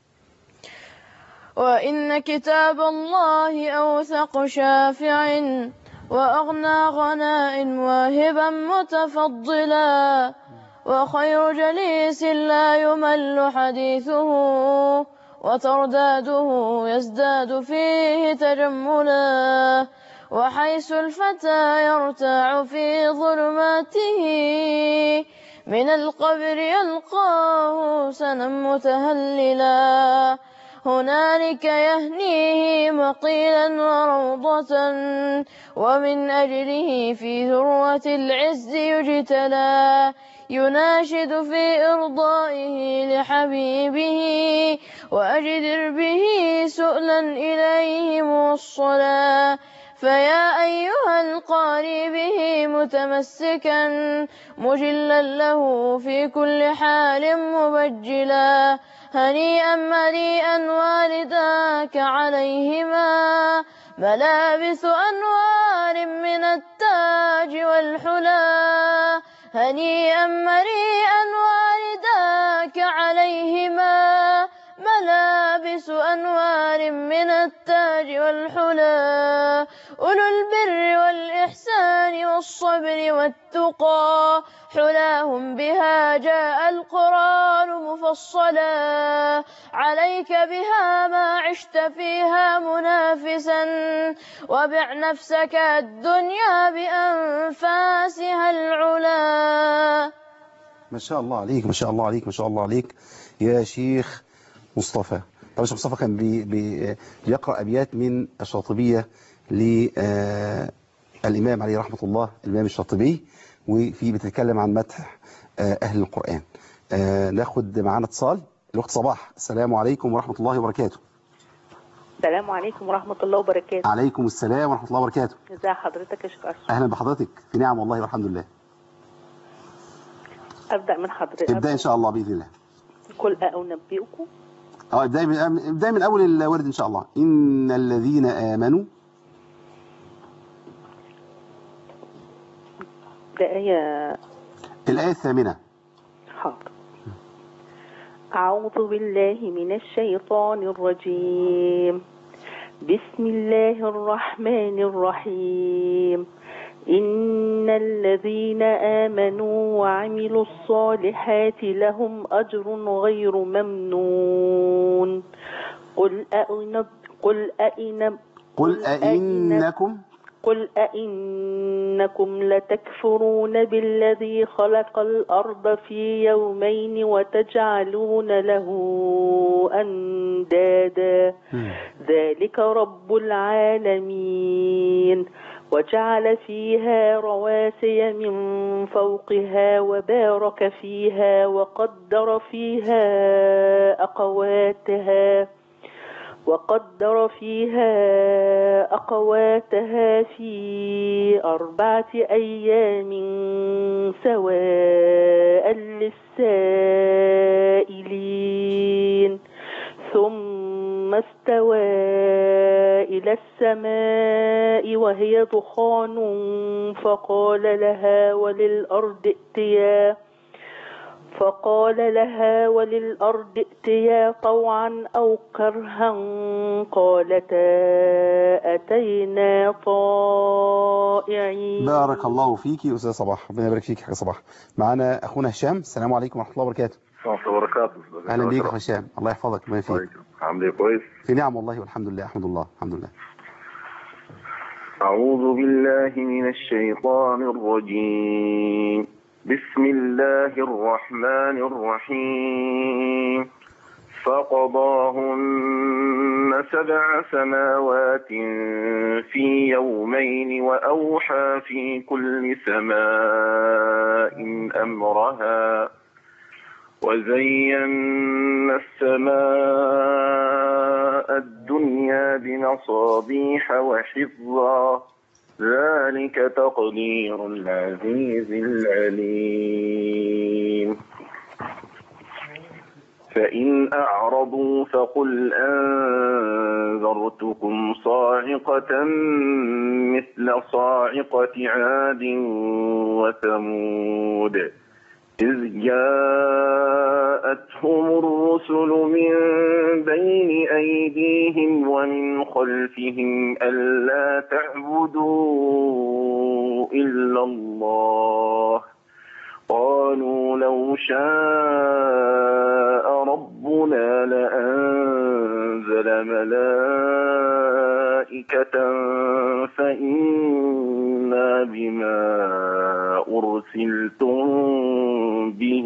وإن كتاب الله أوثق شافع وأغنى غناء واهبا متفضلا وخير جليس لا يمل حديثه وترداده يزداد فيه تجملا وحيث الفتى يرتاع في ظلماته من القبر يلقاه سنا متهللا هنالك يهنيه مقيلا وروضة ومن أجله في ذروة العز يجتلى يناشد في إرضائه لحبيبه وأجدر به سؤلا إليه موصلا فيا أيها القاري به متمسكا مجلا له في كل حال مبجلا هنيئا مريئا والداك عليهما ملابس أنوار من التاج والحلا هنيئا مريئا والداك عليهما ملابس أنوار من التاج والحلا أولو البر والإحسان والصبر والتقى حلاهم بها جاء القرآن مفصلا عليك بها ما عشت فيها منافسا وبع نفسك الدنيا بأنفاسها العلا ما شاء الله عليك ما شاء الله عليك ما شاء الله عليك يا شيخ مصطفى طبعا الشيخ مصطفى كان بي بي بيقرأ أبيات من الشاطبية للإمام عليه رحمة الله الإمام الشاطبي وفي بتتكلم عن مدح آه، أهل القرآن آه، ناخد معانا اتصال الوقت صباح السلام عليكم ورحمة الله وبركاته السلام عليكم ورحمة الله وبركاته عليكم السلام ورحمة الله وبركاته ازي حضرتك يا شيخ أشرف أهلا بحضرتك في نعم والله والحمد لله أبدأ من حضرتك ابدأ إن شاء الله بإذن الله قل أنبئكم اه ابدأ من ابدأ من أول الورد إن شاء الله إن الذين آمنوا ده آية الآية الثامنة حاضر أعوذ بالله من الشيطان الرجيم بسم الله الرحمن الرحيم إن الذين آمنوا وعملوا الصالحات لهم أجر غير ممنون قل أئن قل أئن قل أئنكم قل أئنكم لتكفرون بالذي خلق الأرض في يومين وتجعلون له أندادا ذلك رب العالمين وجعل فيها رواسي من فوقها وبارك فيها وقدر فيها أقواتها وقدر فيها أقواتها في أربعة أيام سواء للسائلين ثم استوى إلى السماء وهي دخان فقال لها وللأرض ائتيا فقال لها وللأرض ائتيا طوعا أو كرها قالتا أتينا طائعين بارك الله فيكي يا استاذ صباح ربنا يبارك فيك يا حاجه صباح معانا اخونا هشام السلام عليكم ورحمه الله وبركاته ورحمة الله وبركاته اهلا بيك يا هشام الله يحفظك ربنا يفيك عامل ايه كويس في نعم والله والحمد لله الحمد لله الحمد لله أعوذ بالله من الشيطان الرجيم بسم الله الرحمن الرحيم فقضاهن سبع سماوات في يومين وأوحى في كل سماء أمرها وزينا السماء الدنيا بمصابيح وحفظا ذلك تقدير العزيز العليم فإن أعرضوا فقل أنذرتكم صاعقة مثل صاعقة عاد وثمود إذ جاءتهم الرسل من بين أيديهم ومن خلفهم ألا تعبدوا إلا الله قالوا لو شاء ربنا لأنزل ملائكة فإنا بما أرسلتم به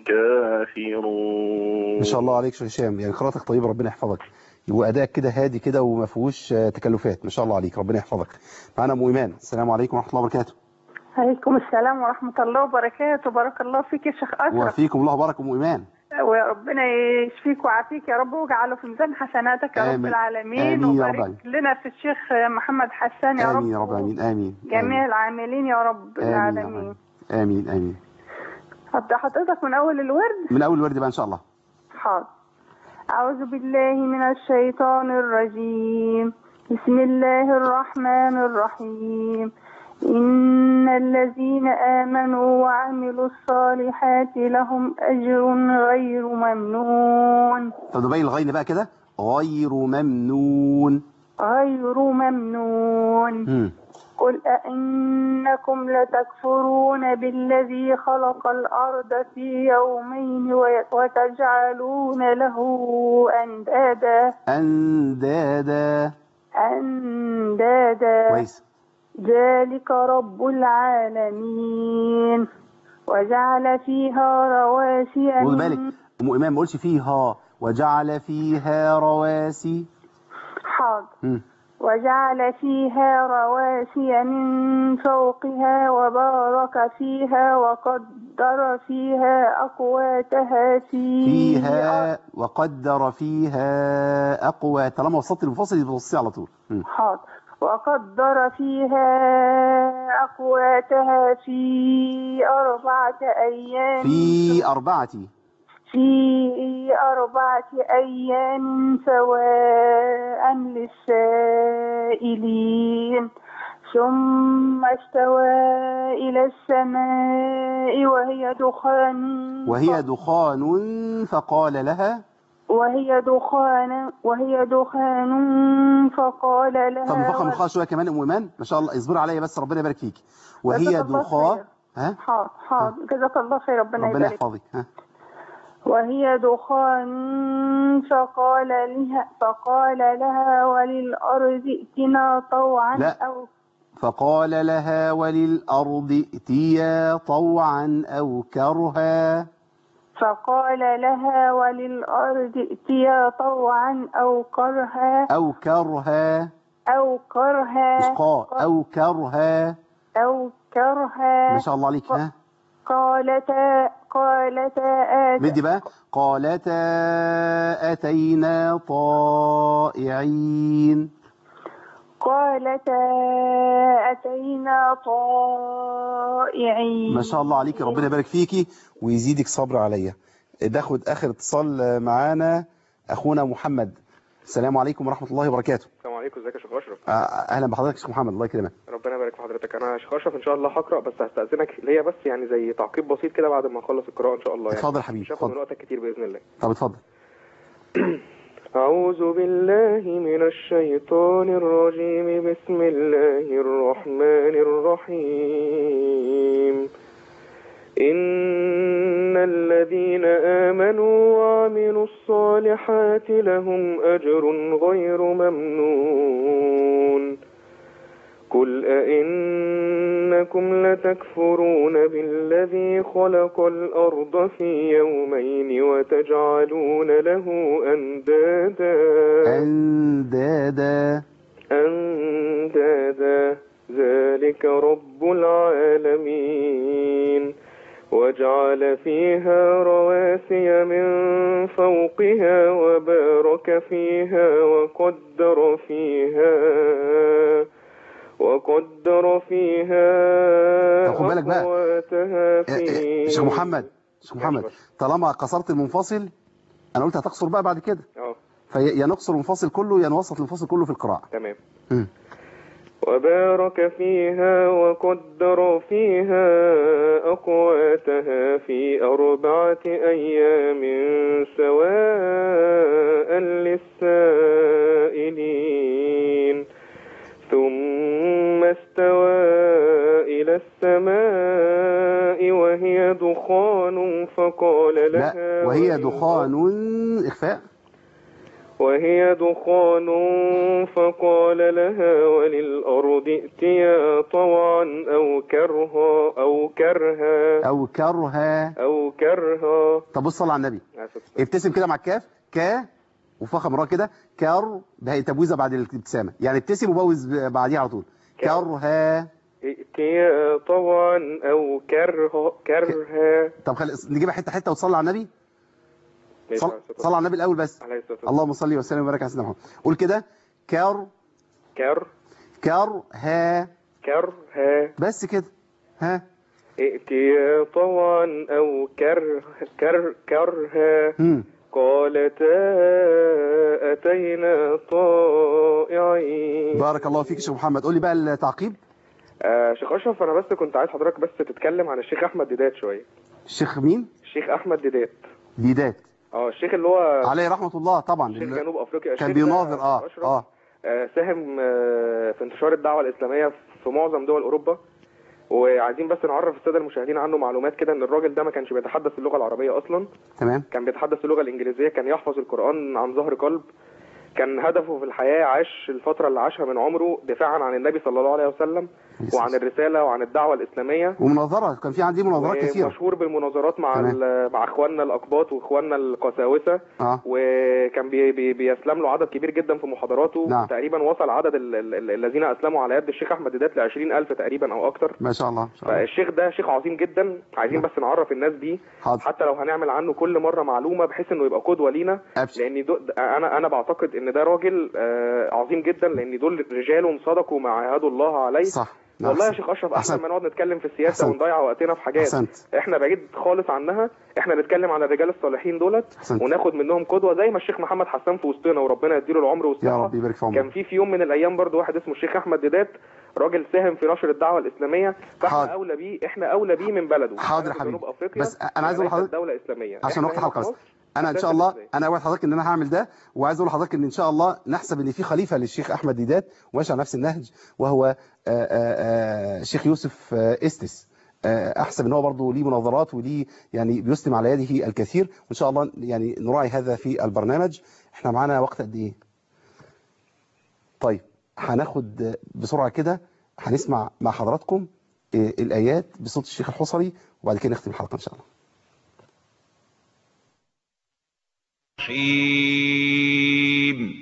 كافرون ما شاء الله عليك يا هشام يعني قراءتك طيبه ربنا يحفظك وادائك كده هادي كده وما فيهوش آه، تكلفات ما شاء الله عليك ربنا يحفظك معانا ام ايمان السلام عليكم ورحمه الله وبركاته عليكم السلام ورحمة الله وبركاته بارك الله فيك يا شيخ أشرف وفيكم الله بارك ام ايمان وربنا يشفيك ويعافيك يا رب واجعله في ميزان حسناتك يا رب آمين. العالمين آمين يا رب وبارك لنا في الشيخ محمد حسان يا امين يا رب رب العالمين امين جميع العاملين يا رب آمين يا العالمين رب. امين امين هبدأ حضرتك من أول الورد من اول ورد بقى ان شاء الله حاضر أعوذ بالله من الشيطان الرجيم بسم الله الرحمن الرحيم إن الذين آمنوا وعملوا الصالحات لهم أجر غير ممنون طب نبين الغين بقى كده غير ممنون غير ممنون مم. قل أئنكم لتكفرون بالذي خلق الأرض في يومين وي- وتجعلون له أندادا اندادا أندادا كويس ذلك رب العالمين وجعل فيها رواسي خد من- بالك ام ايمان ما قولش فيها وجعل فيها رواسي حاضر مم. وجعل فيها رواسي من فوقها وبارك فيها وقدر فيها أقواتها في فيها وقدر فيها اقوى طالما وصلت المفصل يبقى وصلي على طول مم. حاضر وقدر فيها أقواتها في أربعة أيام في اربعه في أربعة أيام سواء للسائلين ثم استوى إلى السماء وهي دخان وهي دخان فقال لها وهي دخان وهي دخان فقال لها طب نفخم الخاء شويه كمان ام ايمان ما شاء الله اصبر عليا بس ربنا يبارك فيك وهي جزاك الله دخان خير. ها حاضر حاضر جزاك الله خير ربنا, ربنا يبارك يحفظك ها وهي دخان فقال لها فقال لها وللأرض ائتنا طوعا لا. أو فقال لها وللأرض ائتيا طوعا أو كرها فقال لها وللأرض ائتيا طوعا أو كرها أو كرها أو كرها مش قا أو كرها أو كرها ما شاء الله عليك ها قالتا قالتا آت مدي بقى قالتا أتينا طائعين قالتا أتينا طائعين ما شاء الله عليك ربنا يبارك فيكي ويزيدك صبر عليا ناخد آخر اتصال معانا أخونا محمد السلام عليكم ورحمة الله وبركاته السلام عليكم ازيك يا شيخ اشرف آه، أهلا بحضرتك يا شيخ محمد الله يكرمك ربنا يبارك يبارك في حضرتك انا يا شيخ اشرف ان شاء الله هقرا بس هستاذنك ليا بس يعني زي تعقيب بسيط كده بعد ما اخلص القراءه ان شاء الله يعني اتفضل يا حبيبي مش هاخد من اتفضل وقتك كتير باذن الله طب اتفضل أعوذ بالله من الشيطان الرجيم بسم الله الرحمن الرحيم إن الذين آمنوا وعملوا الصالحات لهم أجر غير ممنون قل أئنكم لتكفرون بالذي خلق الأرض في يومين وتجعلون له أندادا أندادا أندادا ذلك رب العالمين وجعل فيها رواسي من فوقها وبارك فيها وقدر فيها وقدر فيها طب خد بالك بقى. أقواتها آه، في آه، شيخ محمد شيخ محمد طالما قصرت المنفصل انا قلت هتقصر بقى بعد كده اه فيا نقصر المنفصل كله يا نوسط المنفصل كله في القراءة تمام مم. وبارك فيها وقدر فيها أقواتها في أربعة أيام سواء للسائلين ثم استوى إلى السماء وهي دخان فقال لها لا وهي وللأرض- دخان إخفاء وهي دخان فقال لها وللأرض ائتيا طوعا أو كرها أو كرها أو كرها أو كرها طب بص صلى على النبي آسف. ابتسم كده مع الكاف ك وفخم مرة كده كر بهي تبويزة بعد الابتسامة يعني ابتسم وبوز بعديها على طول كرها ائتيا طوعا أو كرها كرها طب خلي نجيبها حتة حتة وتصلي على النبي ماشي صل... على الصوت. صلى على النبي الأول بس عليه الصلاة والسلام. اللهم صل وسلم وبارك على سيدنا محمد قول كده كر كر كرها كرها بس كده ها ائتيا طوعا أو كر كر كرها مم. قالتا أتينا طائعين بارك الله فيك يا شيخ محمد قول لي بقى التعقيب آه شيخ اشرف انا بس كنت عايز حضرتك بس تتكلم عن الشيخ احمد ديدات شويه الشيخ مين الشيخ احمد ديدات ديدات اه الشيخ اللي هو عليه رحمة الله طبعا شيخ جنوب افريقيا كان الشيخ ده بيناظر اه شيخ أشرف، اه آه ساهم آه في انتشار الدعوه الاسلاميه في معظم دول اوروبا وعايزين بس نعرف الساده المشاهدين عنه معلومات كده ان الراجل ده ما كانش بيتحدث اللغه العربيه اصلا تمام كان بيتحدث اللغه الانجليزيه كان يحفظ القران عن ظهر قلب كان هدفه في الحياه عاش الفتره اللي عاشها من عمره دفاعا عن النبي صلى الله عليه وسلم وعن الرساله وعن الدعوه الاسلاميه ومناظرة كان في عندي مناظرات كثيرة مشهور بالمناظرات مع تمام. ال- مع اخواننا الاقباط واخواننا القساوسه اه وكان بي بي بيسلم له عدد كبير جدا في محاضراته نعم. تقريبا وصل عدد ال- ال- ال- الذين اسلموا على يد الشيخ احمد ديدات ل 20000 تقريبا او اكتر ما شاء الله ما شاء الله فالشيخ ده شيخ عظيم جدا عايزين بس نعرف الناس بيه حاضر حتى لو هنعمل عنه كل مره معلومه بحيث انه يبقى قدوه لينا أبشر. لان دو انا انا بعتقد ان ده راجل آه، عظيم جدا لان دول رجال صدقوا ما عاهدوا الله عليه صح والله يا أحسن. شيخ اشرف احسن أحسنت. ما نقعد نتكلم في السياسه أحسنت. ونضيع وقتنا في حاجات أحسنت احنا بعيد خالص عنها احنا نتكلم على الرجال الصالحين دولت أحسنت. وناخد منهم قدوه زي ما الشيخ محمد حسان في وسطنا وربنا يديله العمر يا والصحه رب يبارك في كان عمرك في في يوم من الايام برضو واحد اسمه الشيخ احمد ديدات راجل ساهم في نشر الدعوه الاسلاميه فاحنا حاضر. اولى بيه احنا اولى بيه من بلده حاضر أنا يا في جنوب حبيبي. افريقيا بس أنا عايز أقول وليست لحضرتك- دوله اسلاميه عشان إحنا وقت هنا الحلقة في بس مصر انا ان أساس شاء الله الإسلام. انا اوعد حضرتك ان انا هعمل ده وعايز اقول لحضرتك ان ان شاء الله نحسب ان في خليفه للشيخ احمد ديدات وماشي على نفس النهج وهو آه، آه، آه، شيخ يوسف آه، استس آه، احسب ان هو برضه ليه مناظرات وليه يعني بيسلم على يده الكثير وان شاء الله يعني نراعي هذا في البرنامج احنا معانا وقت قد ايه طيب هناخد بسرعه كده هنسمع مع حضراتكم آه، الايات بصوت الشيخ الحصري وبعد كده نختم الحلقه ان شاء الله الرحيم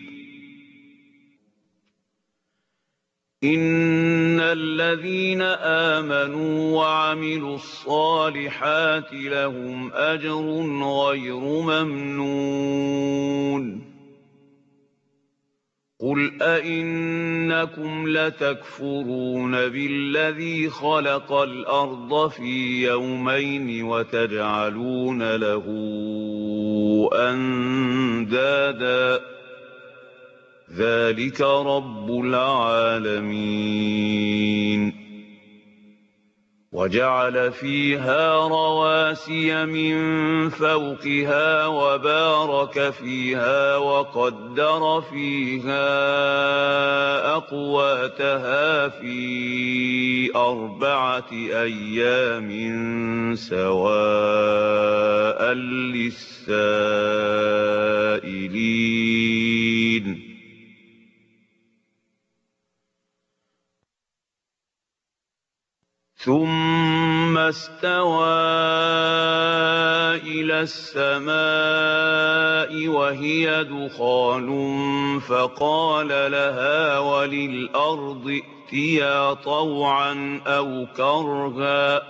إن الذين آمنوا وعملوا الصالحات لهم أجر غير ممنون قل أئنكم لتكفرون بالذي خلق الأرض في يومين وتجعلون له أندادا ذلك رب العالمين وجعل فيها رواسي من فوقها وبارك فيها وقدر فيها أقواتها في أربعة أيام سواء للسائلين ثم استوى إلى السماء وهي دخان فقال لها وللأرض ائتيا طوعا أو كرها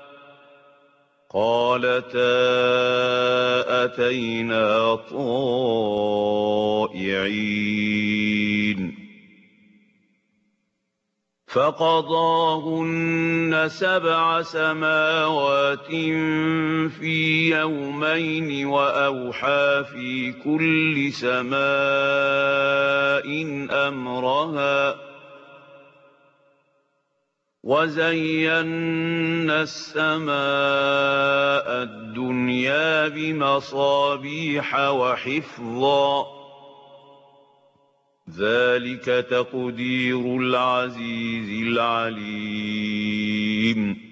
قالتا أتينا طائعين فقضاهن سبع سماوات في يومين وأوحى في كل سماء أمرها وزينا السماء الدنيا بمصابيح وحفظا ذلك تقدير العزيز العليم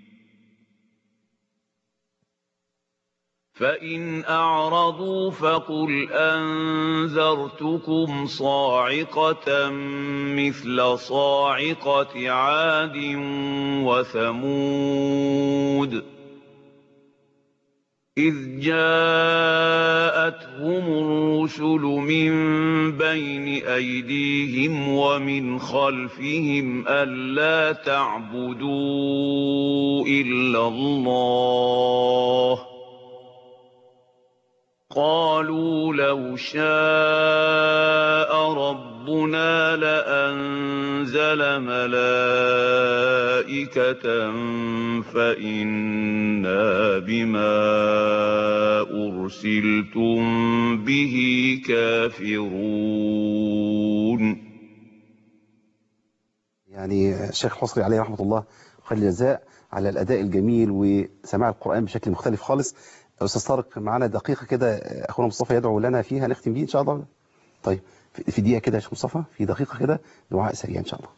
فإن أعرضوا فقل أنذرتكم صاعقة مثل صاعقة عاد وثمود إذ جاءتهم الرسل من بين أيديهم ومن خلفهم ألا تعبدوا إلا الله قالوا لو شاء ربنا لأنزل ملائكة فإنا بما أرسلتم به كافرون يعني الشيخ حصري عليه رحمة الله خير الجزاء على الأداء الجميل وسماع القرآن بشكل مختلف خالص أستاذ طارق معانا دقيقة كده أخونا مصطفى يدعو لنا فيها نختم بيه إن شاء الله طيب في دقيقة كده يا شيخ مصطفى في دقيقة كده دعاء سريع إن شاء الله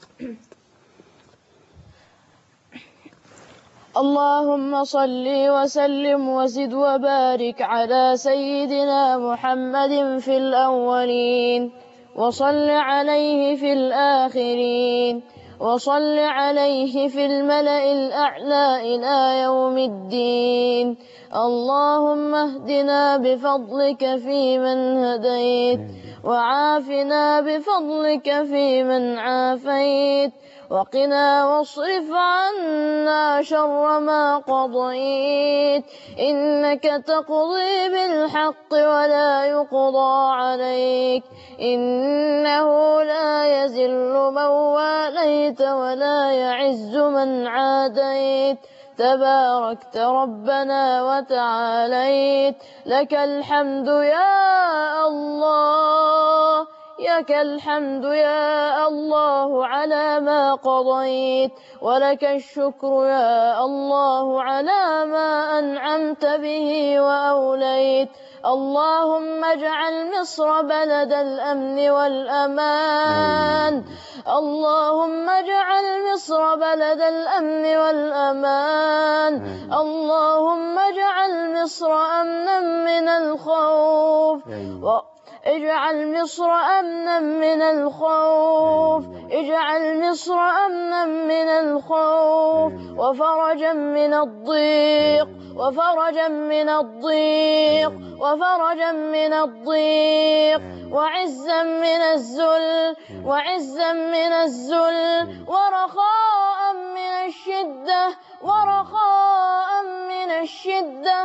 اللهم صل وسلم وزد وبارك على سيدنا محمد في الأولين وصل عليه في الآخرين وصل عليه في الملأ الأعلى إلى يوم الدين اللهم اهدنا بفضلك فيمن هديت وعافنا بفضلك فيمن عافيت وقنا واصرف عنا شر ما قضيت إنك تقضي بالحق ولا يقضى عليك إنه لا يزل من واليت ولا يعز من عاديت تباركت ربنا وتعاليت لك الحمد يا الله لك الحمد يا الله على ما قضيت ولك الشكر يا الله على ما أنعمت به وأوليت اللهم اجعل مصر بلد الأمن والأمان اللهم اجعل مصر بلد الأمن والأمان اللهم اجعل مصر أمنا من الخوف اجعل مصر أمنا من الخوف اجعل مصر أمنا من الخوف وفرجا من الضيق وفرجا من الضيق وفرجا من الضيق وعزا من الذل وعزا من الذل ورخاء من الشدة ورخاء من الشدة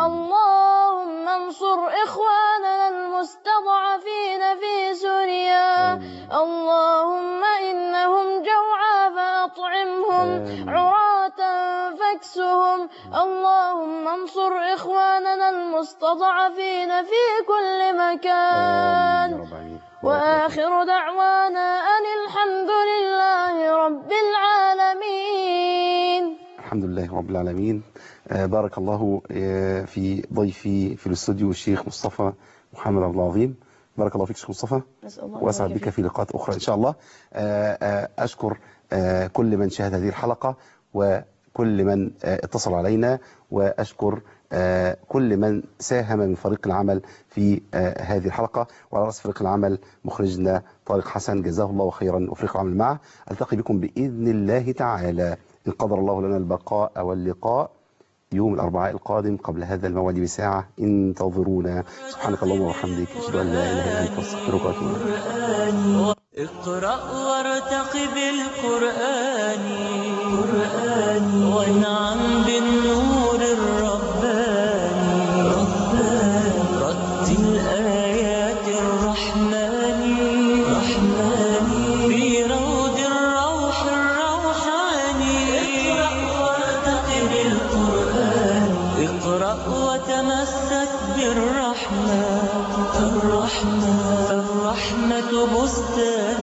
اللهم انصر إخواننا المستضعفين في سوريا اللهم إنهم جوعى فأطعمهم عراة فاكسهم اللهم انصر إخواننا المستضعفين في كل مكان وآخر دعوانا أن الحمد لله رب العالمين الحمد لله رب العالمين آه، بارك الله آه، في ضيفي في الاستوديو الشيخ مصطفى محمد عبد العظيم بارك الله فيك شيخ مصطفى نسأل الله أن واسعد يبارك بك في لقاءات أخرى إن شاء الله آه، آه، أشكر آه، كل من شاهد هذه الحلقة وكل من آه، اتصل علينا وأشكر آه، كل من ساهم من فريق العمل في آه، هذه الحلقة وعلى رأس فريق العمل مخرجنا طارق حسن جزاه الله خيرا وفريق العمل معه ألتقي بكم بإذن الله تعالى إن قدر الله لنا البقاء واللقاء يوم الأربعاء القادم قبل هذا الموعد بساعة انتظرونا سبحانك اللهم وبحمدك أشهد أن لا إله إلا أنت أستغفرك وأتوب إليك اقرأ وارتق بالقرآن قرآن وانعم بالنور الرباني رباني رتل آيات الرحمن رحمن في روض الروح الروحاني اقرأ وارتق بالقرآن اقرأ وتمسك بالرحمن الرحمن فالرحمة بستان